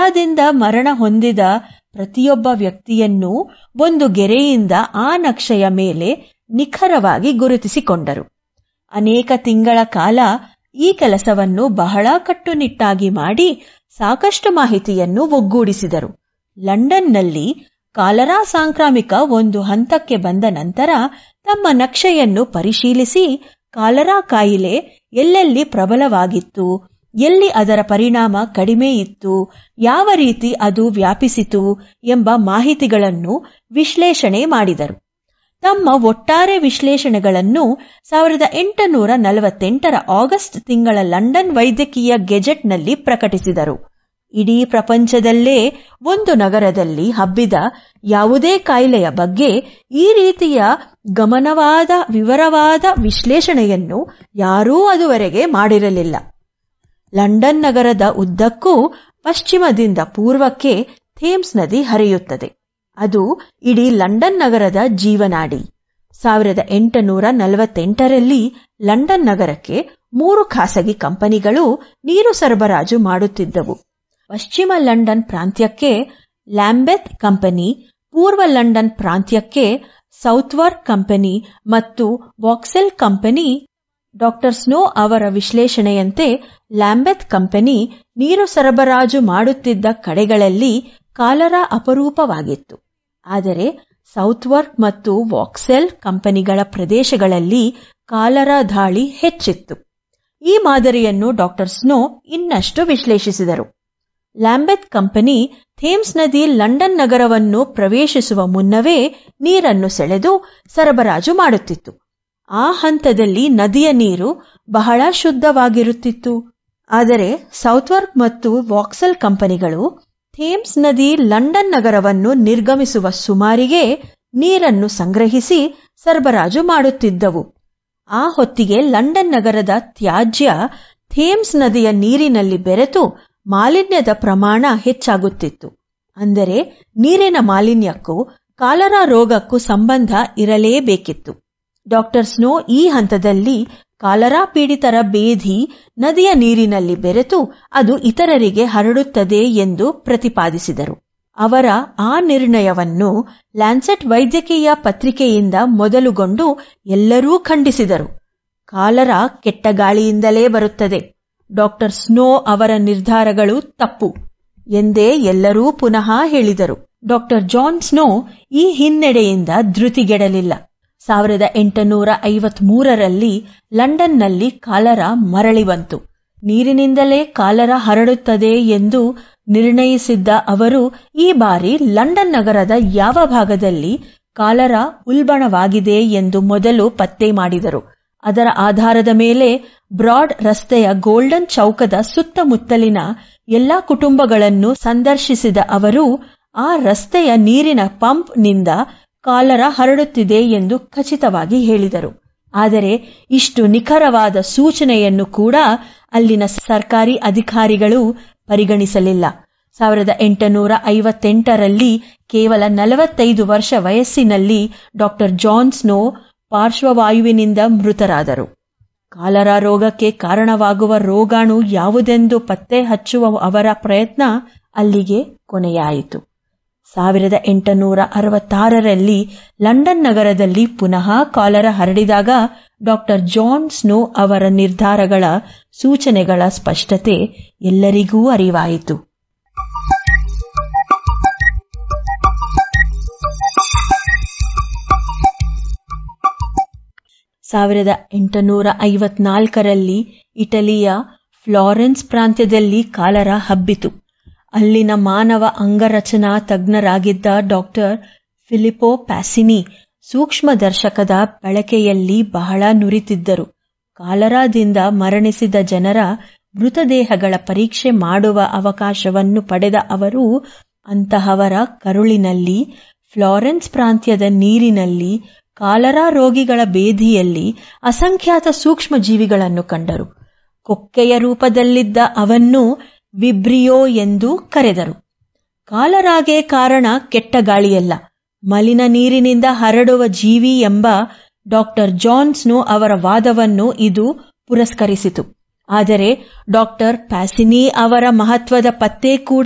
ಕಾಲರಾದಿಂದ ಮರಣ ಹೊಂದಿದ ಪ್ರತಿಯೊಬ್ಬ ವ್ಯಕ್ತಿಯನ್ನೂ ಒಂದು ಗೆರೆಯಿಂದ ಆ ನಕ್ಷೆಯ ಮೇಲೆ ನಿಖರವಾಗಿ ಗುರುತಿಸಿಕೊಂಡರು ಅನೇಕ ತಿಂಗಳ ಕಾಲ ಈ ಕೆಲಸವನ್ನು ಬಹಳ ಕಟ್ಟುನಿಟ್ಟಾಗಿ ಮಾಡಿ ಸಾಕಷ್ಟು ಮಾಹಿತಿಯನ್ನು ಒಗ್ಗೂಡಿಸಿದರು ಲಂಡನ್ನಲ್ಲಿ ಕಾಲರಾ ಸಾಂಕ್ರಾಮಿಕ ಒಂದು ಹಂತಕ್ಕೆ ಬಂದ ನಂತರ ತಮ್ಮ ನಕ್ಷೆಯನ್ನು ಪರಿಶೀಲಿಸಿ ಕಾಲರಾ ಕಾಯಿಲೆ ಎಲ್ಲೆಲ್ಲಿ ಪ್ರಬಲವಾಗಿತ್ತು ಎಲ್ಲಿ ಅದರ ಪರಿಣಾಮ ಕಡಿಮೆ ಇತ್ತು ಯಾವ ರೀತಿ ಅದು ವ್ಯಾಪಿಸಿತು ಎಂಬ ಮಾಹಿತಿಗಳನ್ನು ವಿಶ್ಲೇಷಣೆ ಮಾಡಿದರು ತಮ್ಮ ಒಟ್ಟಾರೆ ವಿಶ್ಲೇಷಣೆಗಳನ್ನು ಸಾವಿರದ ಎಂಟುನೂರ ನಲವತ್ತೆಂಟರ ಆಗಸ್ಟ್ ತಿಂಗಳ ಲಂಡನ್ ವೈದ್ಯಕೀಯ ಗೆಜೆಟ್ನಲ್ಲಿ ಪ್ರಕಟಿಸಿದರು ಇಡೀ ಪ್ರಪಂಚದಲ್ಲೇ ಒಂದು ನಗರದಲ್ಲಿ ಹಬ್ಬಿದ ಯಾವುದೇ ಕಾಯಿಲೆಯ ಬಗ್ಗೆ ಈ ರೀತಿಯ ಗಮನವಾದ ವಿವರವಾದ ವಿಶ್ಲೇಷಣೆಯನ್ನು ಯಾರೂ ಅದುವರೆಗೆ ಮಾಡಿರಲಿಲ್ಲ ಲಂಡನ್ ನಗರದ ಉದ್ದಕ್ಕೂ ಪಶ್ಚಿಮದಿಂದ ಪೂರ್ವಕ್ಕೆ ಥೇಮ್ಸ್ ನದಿ ಹರಿಯುತ್ತದೆ ಅದು ಇಡೀ ಲಂಡನ್ ನಗರದ ಜೀವನಾಡಿ ಸಾವಿರದ ಎಂಟುನೂರ ನಲವತ್ತೆಂಟರಲ್ಲಿ ಲಂಡನ್ ನಗರಕ್ಕೆ ಮೂರು ಖಾಸಗಿ ಕಂಪನಿಗಳು ನೀರು ಸರಬರಾಜು ಮಾಡುತ್ತಿದ್ದವು ಪಶ್ಚಿಮ ಲಂಡನ್ ಪ್ರಾಂತ್ಯಕ್ಕೆ ಲ್ಯಾಂಬೆತ್ ಕಂಪನಿ ಪೂರ್ವ ಲಂಡನ್ ಪ್ರಾಂತ್ಯಕ್ಕೆ ಸೌತ್ವರ್ಕ್ ಕಂಪನಿ ಮತ್ತು ವಾಕ್ಸೆಲ್ ಕಂಪನಿ ಡಾಕ್ಟರ್ ಸ್ನೋ ಅವರ ವಿಶ್ಲೇಷಣೆಯಂತೆ ಲ್ಯಾಂಬೆತ್ ಕಂಪನಿ ನೀರು ಸರಬರಾಜು ಮಾಡುತ್ತಿದ್ದ ಕಡೆಗಳಲ್ಲಿ ಕಾಲರಾ ಅಪರೂಪವಾಗಿತ್ತು ಆದರೆ ಸೌತ್ವರ್ಕ್ ಮತ್ತು ವಾಕ್ಸೆಲ್ ಕಂಪನಿಗಳ ಪ್ರದೇಶಗಳಲ್ಲಿ ಕಾಲರಾ ದಾಳಿ ಹೆಚ್ಚಿತ್ತು ಈ ಮಾದರಿಯನ್ನು ಡಾಕ್ಟರ್ ಸ್ನೋ ಇನ್ನಷ್ಟು ವಿಶ್ಲೇಷಿಸಿದರು ಲ್ಯಾಂಬೆತ್ ಕಂಪನಿ ಥೇಮ್ಸ್ ನದಿ ಲಂಡನ್ ನಗರವನ್ನು ಪ್ರವೇಶಿಸುವ ಮುನ್ನವೇ ನೀರನ್ನು ಸೆಳೆದು ಸರಬರಾಜು ಮಾಡುತ್ತಿತ್ತು ಆ ಹಂತದಲ್ಲಿ ನದಿಯ ನೀರು ಬಹಳ ಶುದ್ಧವಾಗಿರುತ್ತಿತ್ತು ಆದರೆ ಸೌತ್ವರ್ಕ್ ಮತ್ತು ವಾಕ್ಸೆಲ್ ಕಂಪನಿಗಳು ಥೇಮ್ಸ್ ನದಿ ಲಂಡನ್ ನಗರವನ್ನು ನಿರ್ಗಮಿಸುವ ಸುಮಾರಿಗೆ ನೀರನ್ನು ಸಂಗ್ರಹಿಸಿ ಸರಬರಾಜು ಮಾಡುತ್ತಿದ್ದವು ಆ ಹೊತ್ತಿಗೆ ಲಂಡನ್ ನಗರದ ತ್ಯಾಜ್ಯ ಥೇಮ್ಸ್ ನದಿಯ ನೀರಿನಲ್ಲಿ ಬೆರೆತು ಮಾಲಿನ್ಯದ ಪ್ರಮಾಣ ಹೆಚ್ಚಾಗುತ್ತಿತ್ತು ಅಂದರೆ ನೀರಿನ ಮಾಲಿನ್ಯಕ್ಕೂ ಕಾಲರಾ ರೋಗಕ್ಕೂ ಸಂಬಂಧ ಇರಲೇಬೇಕಿತ್ತು ಡಾಕ್ಟರ್ ಸ್ನೋ ಈ ಹಂತದಲ್ಲಿ ಕಾಲರಾ ಪೀಡಿತರ ಬೇಧಿ ನದಿಯ ನೀರಿನಲ್ಲಿ ಬೆರೆತು ಅದು ಇತರರಿಗೆ ಹರಡುತ್ತದೆ ಎಂದು ಪ್ರತಿಪಾದಿಸಿದರು ಅವರ ಆ ನಿರ್ಣಯವನ್ನು ಲ್ಯಾನ್ಸೆಟ್ ವೈದ್ಯಕೀಯ ಪತ್ರಿಕೆಯಿಂದ ಮೊದಲುಗೊಂಡು ಎಲ್ಲರೂ ಖಂಡಿಸಿದರು ಕಾಲರಾ ಕೆಟ್ಟ ಗಾಳಿಯಿಂದಲೇ ಬರುತ್ತದೆ ಡಾಕ್ಟರ್ ಸ್ನೋ ಅವರ ನಿರ್ಧಾರಗಳು ತಪ್ಪು ಎಂದೇ ಎಲ್ಲರೂ ಪುನಃ ಹೇಳಿದರು ಡಾಕ್ಟರ್ ಜಾನ್ ಸ್ನೋ ಈ ಹಿನ್ನಡೆಯಿಂದ ಧೃತಿಗೆಡಲಿಲ್ಲ ಸಾವಿರದ ಎಂಟುನೂರ ಐವತ್ಮೂರರಲ್ಲಿ ಲಂಡನ್ನಲ್ಲಿ ಕಾಲರಾ ಮರಳಿ ಬಂತು ನೀರಿನಿಂದಲೇ ಕಾಲರಾ ಹರಡುತ್ತದೆ ಎಂದು ನಿರ್ಣಯಿಸಿದ್ದ ಅವರು ಈ ಬಾರಿ ಲಂಡನ್ ನಗರದ ಯಾವ ಭಾಗದಲ್ಲಿ ಕಾಲರಾ ಉಲ್ಬಣವಾಗಿದೆ ಎಂದು ಮೊದಲು ಪತ್ತೆ ಮಾಡಿದರು ಅದರ ಆಧಾರದ ಮೇಲೆ ಬ್ರಾಡ್ ರಸ್ತೆಯ ಗೋಲ್ಡನ್ ಚೌಕದ ಸುತ್ತಮುತ್ತಲಿನ ಎಲ್ಲಾ ಕುಟುಂಬಗಳನ್ನು ಸಂದರ್ಶಿಸಿದ ಅವರು ಆ ರಸ್ತೆಯ ನೀರಿನ ಪಂಪ್ನಿಂದ ಕಾಲರಾ ಹರಡುತ್ತಿದೆ ಎಂದು ಖಚಿತವಾಗಿ ಹೇಳಿದರು ಆದರೆ ಇಷ್ಟು ನಿಖರವಾದ ಸೂಚನೆಯನ್ನು ಕೂಡ ಅಲ್ಲಿನ ಸರ್ಕಾರಿ ಅಧಿಕಾರಿಗಳು ಪರಿಗಣಿಸಲಿಲ್ಲ ಸಾವಿರದ ಎಂಟುನೂರ ಐವತ್ತೆಂಟರಲ್ಲಿ ಕೇವಲ ನಲವತ್ತೈದು ವರ್ಷ ವಯಸ್ಸಿನಲ್ಲಿ ಡಾಕ್ಟರ್ ಜಾನ್ ಸ್ನೋ ಪಾರ್ಶ್ವವಾಯುವಿನಿಂದ ಮೃತರಾದರು ಕಾಲರಾ ರೋಗಕ್ಕೆ ಕಾರಣವಾಗುವ ರೋಗಾಣು ಯಾವುದೆಂದು ಪತ್ತೆ ಹಚ್ಚುವ ಅವರ ಪ್ರಯತ್ನ ಅಲ್ಲಿಗೆ ಕೊನೆಯಾಯಿತು ಸಾವಿರದ ಎಂಟುನೂರ ಅರವತ್ತಾರರಲ್ಲಿ ಲಂಡನ್ ನಗರದಲ್ಲಿ ಪುನಃ ಕಾಲರ ಹರಡಿದಾಗ ಡಾಕ್ಟರ್ ಜಾನ್ ಸ್ನೋ ಅವರ ನಿರ್ಧಾರಗಳ ಸೂಚನೆಗಳ ಸ್ಪಷ್ಟತೆ ಎಲ್ಲರಿಗೂ ಅರಿವಾಯಿತು ಸಾವಿರದ ಎಂಟುನೂರ ಐವತ್ನಾಲ್ಕರಲ್ಲಿ ಇಟಲಿಯ ಫ್ಲಾರೆನ್ಸ್ ಪ್ರಾಂತ್ಯದಲ್ಲಿ ಕಾಲರ ಹಬ್ಬಿತು ಅಲ್ಲಿನ ಮಾನವ ಅಂಗರಚನಾ ತಜ್ಞರಾಗಿದ್ದ ಡಾಕ್ಟರ್ ಫಿಲಿಪೋ ಪ್ಯಾಸಿನಿ ಸೂಕ್ಷ್ಮದರ್ಶಕದ ಬಳಕೆಯಲ್ಲಿ ಬಹಳ ನುರಿತಿದ್ದರು ಕಾಲರಾದಿಂದ ಮರಣಿಸಿದ ಜನರ ಮೃತದೇಹಗಳ ಪರೀಕ್ಷೆ ಮಾಡುವ ಅವಕಾಶವನ್ನು ಪಡೆದ ಅವರು ಅಂತಹವರ ಕರುಳಿನಲ್ಲಿ ಫ್ಲಾರೆನ್ಸ್ ಪ್ರಾಂತ್ಯದ ನೀರಿನಲ್ಲಿ ಕಾಲರಾ ರೋಗಿಗಳ ಬೇಧಿಯಲ್ಲಿ ಅಸಂಖ್ಯಾತ ಸೂಕ್ಷ್ಮ ಜೀವಿಗಳನ್ನು ಕಂಡರು ಕೊಕ್ಕೆಯ ರೂಪದಲ್ಲಿದ್ದ ಅವನ್ನು ವಿಬ್ರಿಯೋ ಎಂದು ಕರೆದರು ಕಾಲರಾಗೆ ಕಾರಣ ಕೆಟ್ಟ ಗಾಳಿಯಲ್ಲ ಮಲಿನ ನೀರಿನಿಂದ ಹರಡುವ ಜೀವಿ ಎಂಬ ಡಾಕ್ಟರ್ ಜಾನ್ ಸ್ನೋ ಅವರ ವಾದವನ್ನು ಇದು ಪುರಸ್ಕರಿಸಿತು ಆದರೆ ಡಾಕ್ಟರ್ ಪ್ಯಾಸಿನಿ ಅವರ ಮಹತ್ವದ ಪತ್ತೆ ಕೂಡ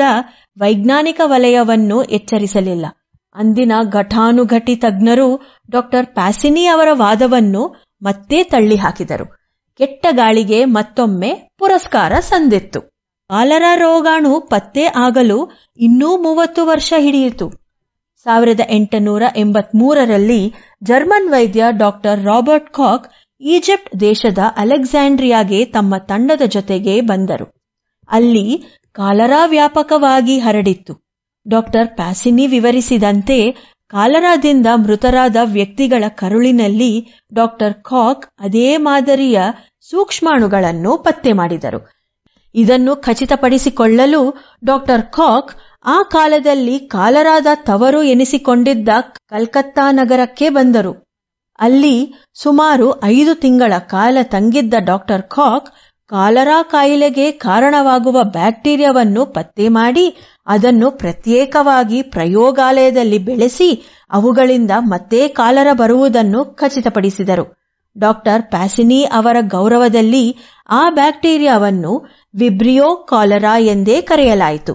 ವೈಜ್ಞಾನಿಕ ವಲಯವನ್ನು ಎಚ್ಚರಿಸಲಿಲ್ಲ ಅಂದಿನ ಘಟಾನುಘಟಿ ತಜ್ಞರು ಡಾಕ್ಟರ್ ಪ್ಯಾಸಿನಿ ಅವರ ವಾದವನ್ನು ಮತ್ತೆ ತಳ್ಳಿಹಾಕಿದರು ಕೆಟ್ಟ ಗಾಳಿಗೆ ಮತ್ತೊಮ್ಮೆ ಪುರಸ್ಕಾರ ಸಂದಿತ್ತು ಕಾಲರಾ ರೋಗಾಣು ಪತ್ತೆ ಆಗಲು ಇನ್ನೂ ಮೂವತ್ತು ವರ್ಷ ಹಿಡಿಯಿತು ಸಾವಿರದ ಎಂಟುನೂರ ಎಂಬತ್ಮೂರರಲ್ಲಿ ಜರ್ಮನ್ ವೈದ್ಯ ಡಾಕ್ಟರ್ ರಾಬರ್ಟ್ ಕಾಕ್ ಈಜಿಪ್ಟ್ ದೇಶದ ಅಲೆಕ್ಸಾಂಡ್ರಿಯಾಗೆ ತಮ್ಮ ತಂಡದ ಜೊತೆಗೆ ಬಂದರು ಅಲ್ಲಿ ಕಾಲರಾ ವ್ಯಾಪಕವಾಗಿ ಹರಡಿತ್ತು ಡಾಕ್ಟರ್ ಪ್ಯಾಸಿನಿ ವಿವರಿಸಿದಂತೆ ಕಾಲರಾದಿಂದ ಮೃತರಾದ ವ್ಯಕ್ತಿಗಳ ಕರುಳಿನಲ್ಲಿ ಡಾಕ್ಟರ್ ಕಾಕ್ ಅದೇ ಮಾದರಿಯ ಸೂಕ್ಷ್ಮಾಣುಗಳನ್ನು ಪತ್ತೆ ಮಾಡಿದರು ಇದನ್ನು ಖಚಿತಪಡಿಸಿಕೊಳ್ಳಲು ಡಾಕ್ಟರ್ ಕಾಕ್ ಆ ಕಾಲದಲ್ಲಿ ಕಾಲರಾದ ತವರು ಎನಿಸಿಕೊಂಡಿದ್ದ ಕಲ್ಕತ್ತಾ ನಗರಕ್ಕೆ ಬಂದರು ಅಲ್ಲಿ ಸುಮಾರು ಐದು ತಿಂಗಳ ಕಾಲ ತಂಗಿದ್ದ ಡಾಕ್ಟರ್ ಕಾಕ್ ಕಾಲರಾ ಕಾಯಿಲೆಗೆ ಕಾರಣವಾಗುವ ಬ್ಯಾಕ್ಟೀರಿಯಾವನ್ನು ಪತ್ತೆ ಮಾಡಿ ಅದನ್ನು ಪ್ರತ್ಯೇಕವಾಗಿ ಪ್ರಯೋಗಾಲಯದಲ್ಲಿ ಬೆಳೆಸಿ ಅವುಗಳಿಂದ ಮತ್ತೆ ಕಾಲರ ಬರುವುದನ್ನು ಖಚಿತಪಡಿಸಿದರು ಡಾಕ್ಟರ್ ಪ್ಯಾಸಿನಿ ಅವರ ಗೌರವದಲ್ಲಿ ಆ ಬ್ಯಾಕ್ಟೀರಿಯಾವನ್ನು ವಿಬ್ರಿಯೋ ಕಾಲರಾ ಎಂದೇ ಕರೆಯಲಾಯಿತು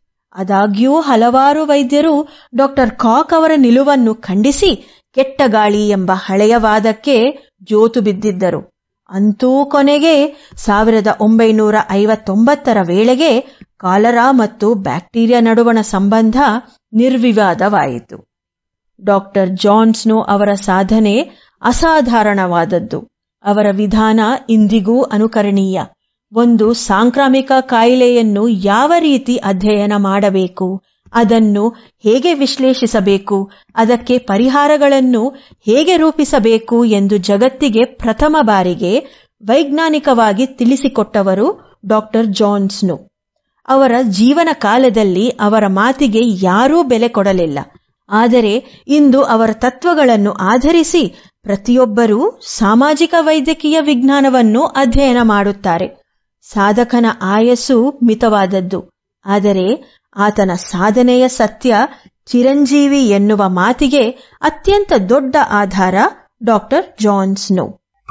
ಆದಾಗ್ಯೂ ಹಲವಾರು ವೈದ್ಯರು ಡಾಕ್ಟರ್ ಕಾಕ್ ಅವರ ನಿಲುವನ್ನು ಖಂಡಿಸಿ ಕೆಟ್ಟ ಗಾಳಿ ಎಂಬ ಹಳೆಯ ವಾದಕ್ಕೆ ಜೋತು ಬಿದ್ದಿದ್ದರು ಅಂತೂ ಕೊನೆಗೆ ಸಾವಿರದ ಒಂಬೈನೂರ ಐವತ್ತೊಂಬತ್ತರ ವೇಳೆಗೆ ಕಾಲರಾ ಮತ್ತು ಬ್ಯಾಕ್ಟೀರಿಯಾ ನಡುವಣ ಸಂಬಂಧ ನಿರ್ವಿವಾದವಾಯಿತು ಡಾಕ್ಟರ್ ಜಾನ್ಸ್ನೋ ಅವರ ಸಾಧನೆ ಅಸಾಧಾರಣವಾದದ್ದು ಅವರ ವಿಧಾನ ಇಂದಿಗೂ ಅನುಕರಣೀಯ ಒಂದು ಸಾಂಕ್ರಾಮಿಕ ಕಾಯಿಲೆಯನ್ನು ಯಾವ ರೀತಿ ಅಧ್ಯಯನ ಮಾಡಬೇಕು ಅದನ್ನು ಹೇಗೆ ವಿಶ್ಲೇಷಿಸಬೇಕು ಅದಕ್ಕೆ ಪರಿಹಾರಗಳನ್ನು ಹೇಗೆ ರೂಪಿಸಬೇಕು ಎಂದು ಜಗತ್ತಿಗೆ ಪ್ರಥಮ ಬಾರಿಗೆ ವೈಜ್ಞಾನಿಕವಾಗಿ ತಿಳಿಸಿಕೊಟ್ಟವರು ಡಾಕ್ಟರ್ ಜಾನ್ಸ್ನು ಅವರ ಜೀವನ ಕಾಲದಲ್ಲಿ ಅವರ ಮಾತಿಗೆ ಯಾರೂ ಬೆಲೆ ಕೊಡಲಿಲ್ಲ ಆದರೆ ಇಂದು ಅವರ ತತ್ವಗಳನ್ನು ಆಧರಿಸಿ ಪ್ರತಿಯೊಬ್ಬರೂ ಸಾಮಾಜಿಕ ವೈದ್ಯಕೀಯ ವಿಜ್ಞಾನವನ್ನು ಅಧ್ಯಯನ ಮಾಡುತ್ತಾರೆ ಸಾಧಕನ ಆಯಸ್ಸು ಮಿತವಾದದ್ದು ಆದರೆ ಆತನ ಸಾಧನೆಯ ಸತ್ಯ ಚಿರಂಜೀವಿ ಎನ್ನುವ ಮಾತಿಗೆ ಅತ್ಯಂತ ದೊಡ್ಡ ಆಧಾರ ಡಾಕ್ಟರ್ ಜಾನ್ಸ್ನೋ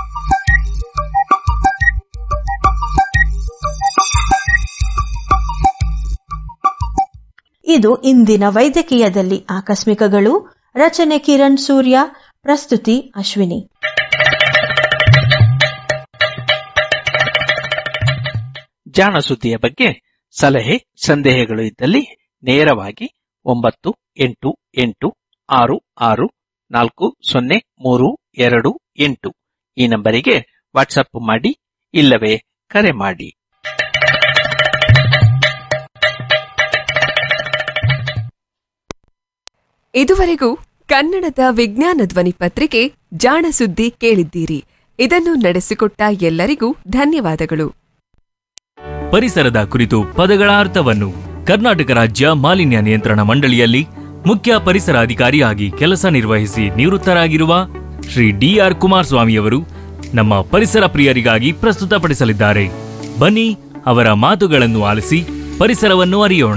ಇದು ಇಂದಿನ ವೈದ್ಯಕೀಯದಲ್ಲಿ ಆಕಸ್ಮಿಕಗಳು ರಚನೆ ಕಿರಣ್ ಸೂರ್ಯ ಪ್ರಸ್ತುತಿ ಅಶ್ವಿನಿ ಜಾಣ ಸುದ್ದಿಯ ಬಗ್ಗೆ ಸಲಹೆ ಸಂದೇಹಗಳು ಇದ್ದಲ್ಲಿ ನೇರವಾಗಿ ಒಂಬತ್ತು ಎಂಟು ಎಂಟು ಆರು ಆರು ನಾಲ್ಕು ಸೊನ್ನೆ ಮೂರು ಎರಡು ಎಂಟು ಈ ನಂಬರಿಗೆ ವಾಟ್ಸಪ್ ಮಾಡಿ ಇಲ್ಲವೇ ಕರೆ ಮಾಡಿ ಇದುವರೆಗೂ ಕನ್ನಡದ ವಿಜ್ಞಾನ ಧ್ವನಿ ಪತ್ರಿಕೆ ಜಾಣ ಸುದ್ದಿ ಕೇಳಿದ್ದೀರಿ ಇದನ್ನು ನಡೆಸಿಕೊಟ್ಟ ಎಲ್ಲರಿಗೂ ಧನ್ಯವಾದಗಳು ಪರಿಸರದ ಕುರಿತು ಪದಗಳ ಅರ್ಥವನ್ನು ಕರ್ನಾಟಕ ರಾಜ್ಯ ಮಾಲಿನ್ಯ ನಿಯಂತ್ರಣ ಮಂಡಳಿಯಲ್ಲಿ ಮುಖ್ಯ ಪರಿಸರ ಅಧಿಕಾರಿಯಾಗಿ ಕೆಲಸ ನಿರ್ವಹಿಸಿ ನಿವೃತ್ತರಾಗಿರುವ ಶ್ರೀ ಡಿಆರ್ ಕುಮಾರಸ್ವಾಮಿಯವರು ನಮ್ಮ ಪರಿಸರ ಪ್ರಿಯರಿಗಾಗಿ ಪ್ರಸ್ತುತಪಡಿಸಲಿದ್ದಾರೆ ಬನ್ನಿ ಅವರ ಮಾತುಗಳನ್ನು ಆಲಿಸಿ ಪರಿಸರವನ್ನು ಅರಿಯೋಣ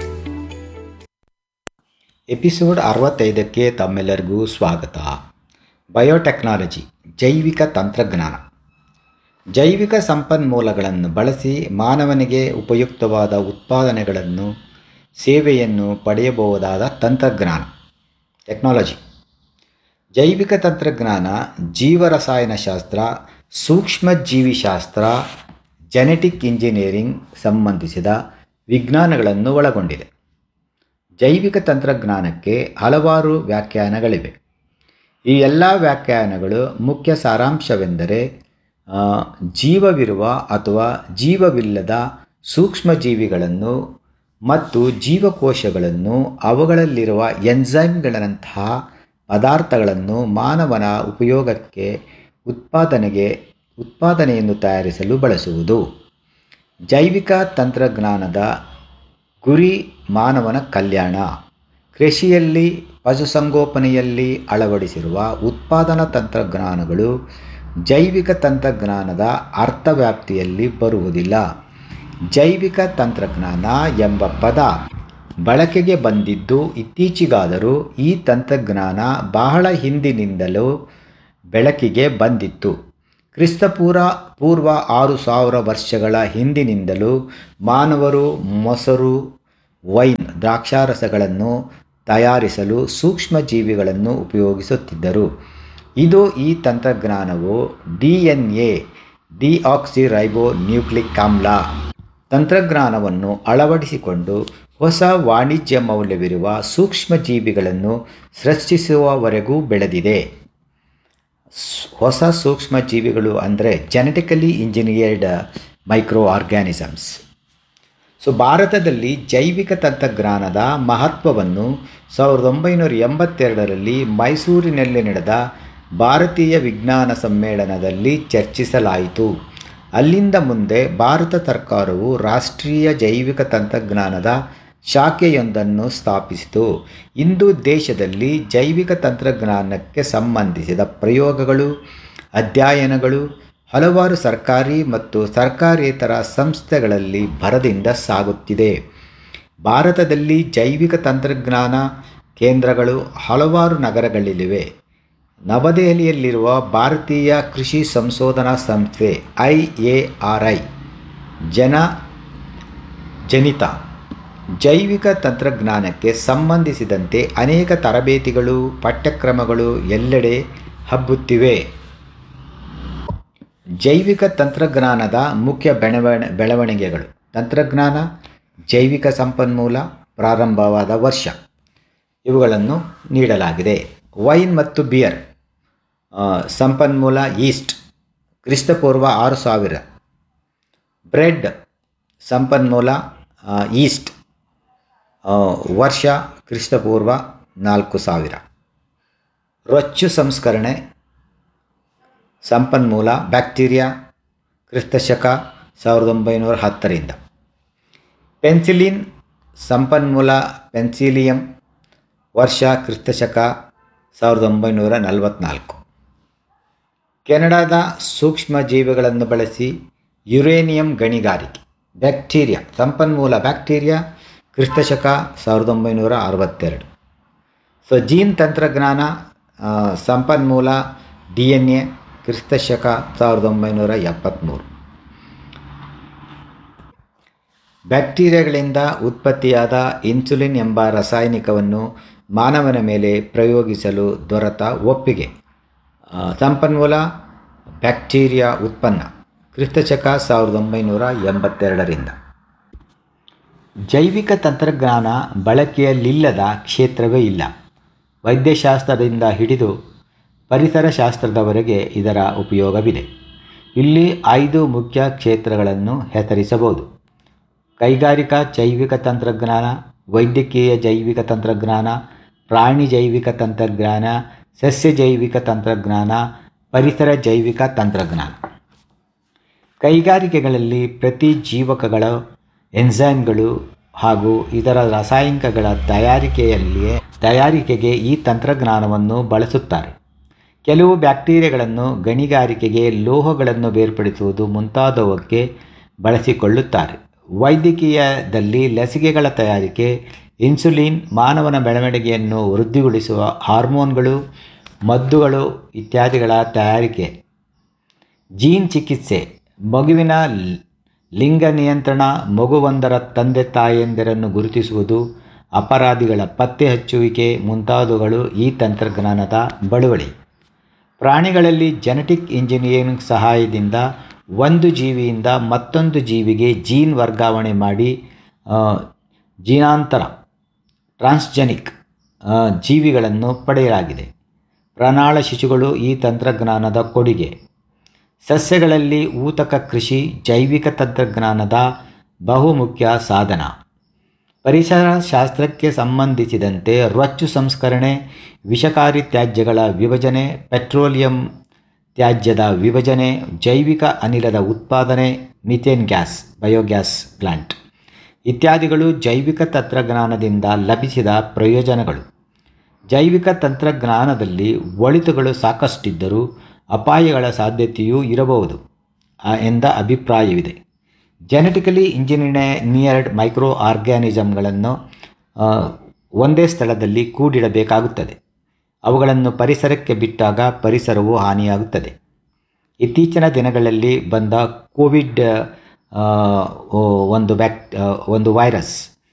ಎಪಿಸೋಡ್ ಅರವತ್ತೈದಕ್ಕೆ ತಮ್ಮೆಲ್ಲರಿಗೂ ಸ್ವಾಗತ ಬಯೋಟೆಕ್ನಾಲಜಿ ಜೈವಿಕ ತಂತ್ರಜ್ಞಾನ ಜೈವಿಕ ಸಂಪನ್ಮೂಲಗಳನ್ನು ಬಳಸಿ ಮಾನವನಿಗೆ ಉಪಯುಕ್ತವಾದ ಉತ್ಪಾದನೆಗಳನ್ನು ಸೇವೆಯನ್ನು ಪಡೆಯಬಹುದಾದ ತಂತ್ರಜ್ಞಾನ ಟೆಕ್ನಾಲಜಿ ಜೈವಿಕ ತಂತ್ರಜ್ಞಾನ ಜೀವರಸಾಯನಶಾಸ್ತ್ರ ಸೂಕ್ಷ್ಮಜೀವಿಶಾಸ್ತ್ರ ಜೆನೆಟಿಕ್ ಇಂಜಿನಿಯರಿಂಗ್ ಸಂಬಂಧಿಸಿದ ವಿಜ್ಞಾನಗಳನ್ನು ಒಳಗೊಂಡಿದೆ ಜೈವಿಕ ತಂತ್ರಜ್ಞಾನಕ್ಕೆ ಹಲವಾರು ವ್ಯಾಖ್ಯಾನಗಳಿವೆ ಈ ಎಲ್ಲ ವ್ಯಾಖ್ಯಾನಗಳು ಮುಖ್ಯ ಸಾರಾಂಶವೆಂದರೆ ಆ, ಜೀವವಿರುವ ಅಥವಾ ಜೀವವಿಲ್ಲದ ಸೂಕ್ಷ್ಮಜೀವಿಗಳನ್ನು ಮತ್ತು ಜೀವಕೋಶಗಳನ್ನು ಅವುಗಳಲ್ಲಿರುವ ಎನ್ಸೈಮ್ಗಳಂತಹ ಪದಾರ್ಥಗಳನ್ನು ಮಾನವನ ಉಪಯೋಗಕ್ಕೆ ಉತ್ಪಾದನೆಗೆ ಉತ್ಪಾದನೆಯನ್ನು ತಯಾರಿಸಲು ಬಳಸುವುದು ಜೈವಿಕ ತಂತ್ರಜ್ಞಾನದ ಗುರಿ ಮಾನವನ ಕಲ್ಯಾಣ ಕೃಷಿಯಲ್ಲಿ ಪಶುಸಂಗೋಪನೆಯಲ್ಲಿ ಅಳವಡಿಸಿರುವ ಉತ್ಪಾದನಾ ತಂತ್ರಜ್ಞಾನಗಳು ಜೈವಿಕ ತಂತ್ರಜ್ಞಾನದ ಅರ್ಥವ್ಯಾಪ್ತಿಯಲ್ಲಿ ಬರುವುದಿಲ್ಲ ಜೈವಿಕ ತಂತ್ರಜ್ಞಾನ ಎಂಬ ಪದ ಬಳಕೆಗೆ ಬಂದಿದ್ದು ಇತ್ತೀಚೆಗಾದರೂ ಈ ತಂತ್ರಜ್ಞಾನ ಬಹಳ ಹಿಂದಿನಿಂದಲೂ ಬೆಳಕಿಗೆ ಬಂದಿತ್ತು ಕ್ರಿಸ್ತಪೂರ ಪೂರ್ವ ಆರು ಸಾವಿರ ವರ್ಷಗಳ ಹಿಂದಿನಿಂದಲೂ ಮಾನವರು ಮೊಸರು ವೈನ್ ದ್ರಾಕ್ಷಾರಸಗಳನ್ನು ತಯಾರಿಸಲು ಸೂಕ್ಷ್ಮ ಜೀವಿಗಳನ್ನು ಉಪಯೋಗಿಸುತ್ತಿದ್ದರು ಇದು ಈ ತಂತ್ರಜ್ಞಾನವು D N A deoxyribo nucleic ಆಮ್ಲ ತಂತ್ರಜ್ಞಾನವನ್ನು ಅಳವಡಿಸಿಕೊಂಡು ಹೊಸ ವಾಣಿಜ್ಯ ಮೌಲ್ಯವಿರುವ ಸೂಕ್ಷ್ಮ ಜೀವಿಗಳನ್ನು ಸೃಷ್ಟಿಸುವವರೆಗೂ ಬೆಳೆದಿದೆ ಸ್- ಹೊಸ ಸೂಕ್ಷ್ಮ ಜೀವಿಗಳು ಅಂದರೆ genetically engineered micro organisms so ಭಾರತದಲ್ಲಿ ಜೈವಿಕ ತಂತ್ರಜ್ಞಾನದ ಮಹತ್ವವನ್ನು ಸಾವಿರದ ಒಂಬೈನೂರ ಎಂಬತ್ತೆರಡರಲ್ಲಿ ಮೈಸೂರಿನಲ್ಲಿ ನಡೆದ ಭಾರತೀಯ ವಿಜ್ಞಾನ ಸಮ್ಮೇಳನದಲ್ಲಿ ಚರ್ಚಿಸಲಾಯಿತು ಅಲ್ಲಿಂದ ಮುಂದೆ ಭಾರತ ಸರ್ಕಾರವು ರಾಷ್ಟ್ರೀಯ ಜೈವಿಕ ತಂತ್ರಜ್ಞಾನದ ಶಾಖೆಯೊಂದನ್ನು ಸ್ಥಾಪಿಸಿತು ಇಂದು ದೇಶದಲ್ಲಿ ಜೈವಿಕ ತಂತ್ರಜ್ಞಾನಕ್ಕೆ ಸಂಬಂಧಿಸಿದ ಪ್ರಯೋಗಗಳು ಅಧ್ಯಯನಗಳು ಹಲವಾರು ಸರ್ಕಾರಿ ಮತ್ತು ಸರ್ಕಾರೇತರ ಸಂಸ್ಥೆಗಳಲ್ಲಿ ಭರದಿಂದ ಸಾಗುತ್ತಿದೆ ಭಾರತದಲ್ಲಿ ಜೈವಿಕ ತಂತ್ರಜ್ಞಾನ ಕೇಂದ್ರಗಳು ಹಲವಾರು ನಗರಗಳಲ್ಲಿವೆ ನವದೆಹಲಿಯಲ್ಲಿರುವ ಭಾರತೀಯ ಕೃಷಿ ಸಂಶೋಧನಾ ಸಂಸ್ಥೆ ಐ ಎ ಆರ್ ಐ ಜನ ಜನಿತ ಜೈವಿಕ ತಂತ್ರಜ್ಞಾನಕ್ಕೆ ಸಂಬಂಧಿಸಿದಂತೆ ಅನೇಕ ತರಬೇತಿಗಳು ಪಠ್ಯಕ್ರಮಗಳು ಎಲ್ಲೆಡೆ ಹಬ್ಬುತ್ತಿವೆ ಜೈವಿಕ ತಂತ್ರಜ್ಞಾನದ ಮುಖ್ಯ ಬೆಳವಣ ಬೆಳವಣಿಗೆಗಳು ತಂತ್ರಜ್ಞಾನ ಜೈವಿಕ ಸಂಪನ್ಮೂಲ ಪ್ರಾರಂಭವಾದ ವರ್ಷ ಇವುಗಳನ್ನು ನೀಡಲಾಗಿದೆ ವೈನ್ ಮತ್ತು ಬಿಯರ್ ಆ, ಸಂಪನ್ಮೂಲ ಈಸ್ಟ್ ಕ್ರಿಸ್ತಪೂರ್ವ ಆರು ಸಾವಿರ ಬ್ರೆಡ್ ಸಂಪನ್ಮೂಲ ಆ, ಈಸ್ಟ್ ಆ, ವರ್ಷ ಕ್ರಿಸ್ತಪೂರ್ವ ನಾಲ್ಕು ಸಾವಿರ ರೊಚ್ಚು ಸಂಸ್ಕರಣೆ ಸಂಪನ್ಮೂಲ ಬ್ಯಾಕ್ಟೀರಿಯಾ ಕ್ರಿಸ್ತಶಕ ಸಾವಿರದ ಒಂಬೈನೂರ ಹತ್ತರಿಂದ ಪೆನ್ಸಿಲಿನ್ ಸಂಪನ್ಮೂಲ ಪೆನ್ಸಿಲಿಯಂ ವರ್ಷ ಕ್ರಿಸ್ತಶಕ ಸಾವಿರದ ಒಂಬೈನೂರ ನಲವತ್ತ್ನಾಲ್ಕು ಕೆನಡಾದ ಸೂಕ್ಷ್ಮ ಜೀವಿಗಳನ್ನು ಬಳಸಿ ಯುರೇನಿಯಂ ಗಣಿಗಾರಿಕೆ ಬ್ಯಾಕ್ಟೀರಿಯಾ ಸಂಪನ್ಮೂಲ ಬ್ಯಾಕ್ಟೀರಿಯಾ ಕ್ರಿಸ್ತಶಕ ಸಾವಿರದ ಒಂಬೈನೂರ ಅರವತ್ತೆರಡು ಸೊ ಜೀನ್ ತಂತ್ರಜ್ಞಾನ ಆ, ಸಂಪನ್ಮೂಲ ಡಿ ಎನ್ ಎ ಕ್ರಿಸ್ತಶಕ ಸಾವಿರದ ಒಂಬೈನೂರ ಎಪ್ಪತ್ತ್ಮೂರು ಬ್ಯಾಕ್ಟೀರಿಯಾಗಳಿಂದ ಉತ್ಪತ್ತಿಯಾದ ಇನ್ಸುಲಿನ್ ಎಂಬ ರಾಸಾಯನಿಕವನ್ನು ಮಾನವನ ಮೇಲೆ ಪ್ರಯೋಗಿಸಲು ದೊರೆತ ಒಪ್ಪಿಗೆ ಆ, ಸಂಪನ್ಮೂಲ ಬ್ಯಾಕ್ಟೀರಿಯಾ ಉತ್ಪನ್ನ ಕ್ರಿಸ್ತಶಕ ಸಾವಿರದ ಒಂಬೈನೂರ ಎಂಬತ್ತೆರಡರಿಂದ ಜೈವಿಕ ತಂತ್ರಜ್ಞಾನ ಬಳಕೆಯಲ್ಲಿಲ್ಲದ ಕ್ಷೇತ್ರವೇ ಇಲ್ಲ ವೈದ್ಯಶಾಸ್ತ್ರದಿಂದ ಹಿಡಿದು ಪರಿಸರ ಶಾಸ್ತ್ರದವರೆಗೆ ಇದರ ಉಪಯೋಗವಿದೆ ಇಲ್ಲಿ ಐದು ಮುಖ್ಯ ಕ್ಷೇತ್ರಗಳನ್ನು ಹೆಸರಿಸಬಹುದು ಕೈಗಾರಿಕಾ ಜೈವಿಕ ತಂತ್ರಜ್ಞಾನ ವೈದ್ಯಕೀಯ ಜೈವಿಕ ತಂತ್ರಜ್ಞಾನ ಪ್ರಾಣಿ ಜೈವಿಕ ತಂತ್ರಜ್ಞಾನ ಸಸ್ಯ ಜೈವಿಕ ತಂತ್ರಜ್ಞಾನ ಪರಿಸರ ಜೈವಿಕ ತಂತ್ರಜ್ಞಾನ ಕೈಗಾರಿಕೆಗಳಲ್ಲಿ ಪ್ರತಿ ಜೀವಕಗಳ ಎನ್ಸೈಮ್ಗಳು ಹಾಗೂ ಇದರ ರಾಸಾಯನಿಕಗಳ ತಯಾರಿಕೆಯಲ್ಲಿಯೇ ತಯಾರಿಕೆಗೆ ಈ ತಂತ್ರಜ್ಞಾನವನ್ನು ಬಳಸುತ್ತಾರೆ ಕೆಲವು ಬ್ಯಾಕ್ಟೀರಿಯಾಗಳನ್ನು ಗಣಿಗಾರಿಕೆಗೆ ಲೋಹಗಳನ್ನು ಬೇರ್ಪಡಿಸುವುದು ಮುಂತಾದವಕ್ಕೆ ಬಳಸಿಕೊಳ್ಳುತ್ತಾರೆ ವೈದ್ಯಕೀಯದಲ್ಲಿ ಲಸಿಕೆಗಳ ತಯಾರಿಕೆ ಇನ್ಸುಲಿನ್ ಮಾನವನ ಬೆಳವಣಿಗೆಯನ್ನು ವೃದ್ಧಿಗೊಳಿಸುವ ಹಾರ್ಮೋನ್ಗಳು ಮದ್ದುಗಳು ಇತ್ಯಾದಿಗಳ ತಯಾರಿಕೆ ಜೀನ್ ಚಿಕಿತ್ಸೆ ಮಗುವಿನ ಲ್- ಲಿಂಗ ನಿಯಂತ್ರಣ ಮಗುವೊಂದರ ತಂದೆ ತಾಯಂದಿರನ್ನು ಗುರುತಿಸುವುದು ಅಪರಾಧಿಗಳ ಪತ್ತೆ ಹಚ್ಚುವಿಕೆ ಮುಂತಾದವುಗಳು ಈ ತಂತ್ರಜ್ಞಾನದ ಬಳುವಳಿ ಪ್ರಾಣಿಗಳಲ್ಲಿ ಜೆನೆಟಿಕ್ ಇಂಜಿನಿಯರಿಂಗ್ ಸಹಾಯದಿಂದ ಒಂದು ಜೀವಿಯಿಂದ ಮತ್ತೊಂದು ಜೀವಿಗೆ ಜೀನ್ ವರ್ಗಾವಣೆ ಮಾಡಿ ಆ, ಜೀನಾಂತರ ಟ್ರಾನ್ಸ್ಜೆನಿಕ್ ಆ, ಜೀವಿಗಳನ್ನು ಪಡೆಯಲಾಗಿದೆ ಪ್ರಾಣಾಳ ಶಿಶುಗಳು ಈ ತಂತ್ರಜ್ಞಾನದ ಕೊಡುಗೆ ಸಸ್ಯಗಳಲ್ಲಿ ಊತಕ ಕೃಷಿ ಜೈವಿಕ ತಂತ್ರಜ್ಞಾನದ ಬಹುಮುಖ್ಯ ಸಾಧನ ಪರಿಸರ ಶಾಸ್ತ್ರಕ್ಕೆ ಸಂಬಂಧಿಸಿದಂತೆ ರೊಚ್ಚು ಸಂಸ್ಕರಣೆ ವಿಷಕಾರಿ ತ್ಯಾಜ್ಯಗಳ ವಿಭಜನೆ ಪೆಟ್ರೋಲಿಯಂ ತ್ಯಾಜ್ಯದ ವಿಭಜನೆ ಜೈವಿಕ ಅನಿಲದ ಉತ್ಪಾದನೆ ಮಿಥೇನ್ ಗ್ಯಾಸ್ ಬಯೋಗ್ಯಾಸ್ ಪ್ಲಾಂಟ್ ಇತ್ಯಾದಿಗಳು ಜೈವಿಕ ತಂತ್ರಜ್ಞಾನದಿಂದ ಲಭಿಸಿದ ಪ್ರಯೋಜನಗಳು ಜೈವಿಕ ತಂತ್ರಜ್ಞಾನದಲ್ಲಿ ಒಳಿತುಗಳು ಸಾಕಷ್ಟಿದ್ದರೂ ಅಪಾಯಗಳ ಸಾಧ್ಯತೆಯೂ ಇರಬಹುದು ಆ, ಎಂದ ಅಭಿಪ್ರಾಯವಿದೆ ಜೆನೆಟಿಕಲಿ ಇಂಜಿನಿಯರ್ಡ್ ಮೈಕ್ರೋ ಆರ್ಗ್ಯಾನಿಸಮ್ಗಳನ್ನು ಆ, ಒಂದೇ ಸ್ಥಳದಲ್ಲಿ ಕೂಡಿಡಬೇಕಾಗುತ್ತದೆ ಅವುಗಳನ್ನು ಪರಿಸರಕ್ಕೆ ಬಿಟ್ಟಾಗ ಪರಿಸರವು ಹಾನಿಯಾಗುತ್ತದೆ ಇತ್ತೀಚಿನ ದಿನಗಳಲ್ಲಿ ಬಂದ ಕೋವಿಡ್ ಆ, ಓ, ಒಂದು ಬ್ಯಾಕ್ ಆ, ಒಂದು ವೈರಸ್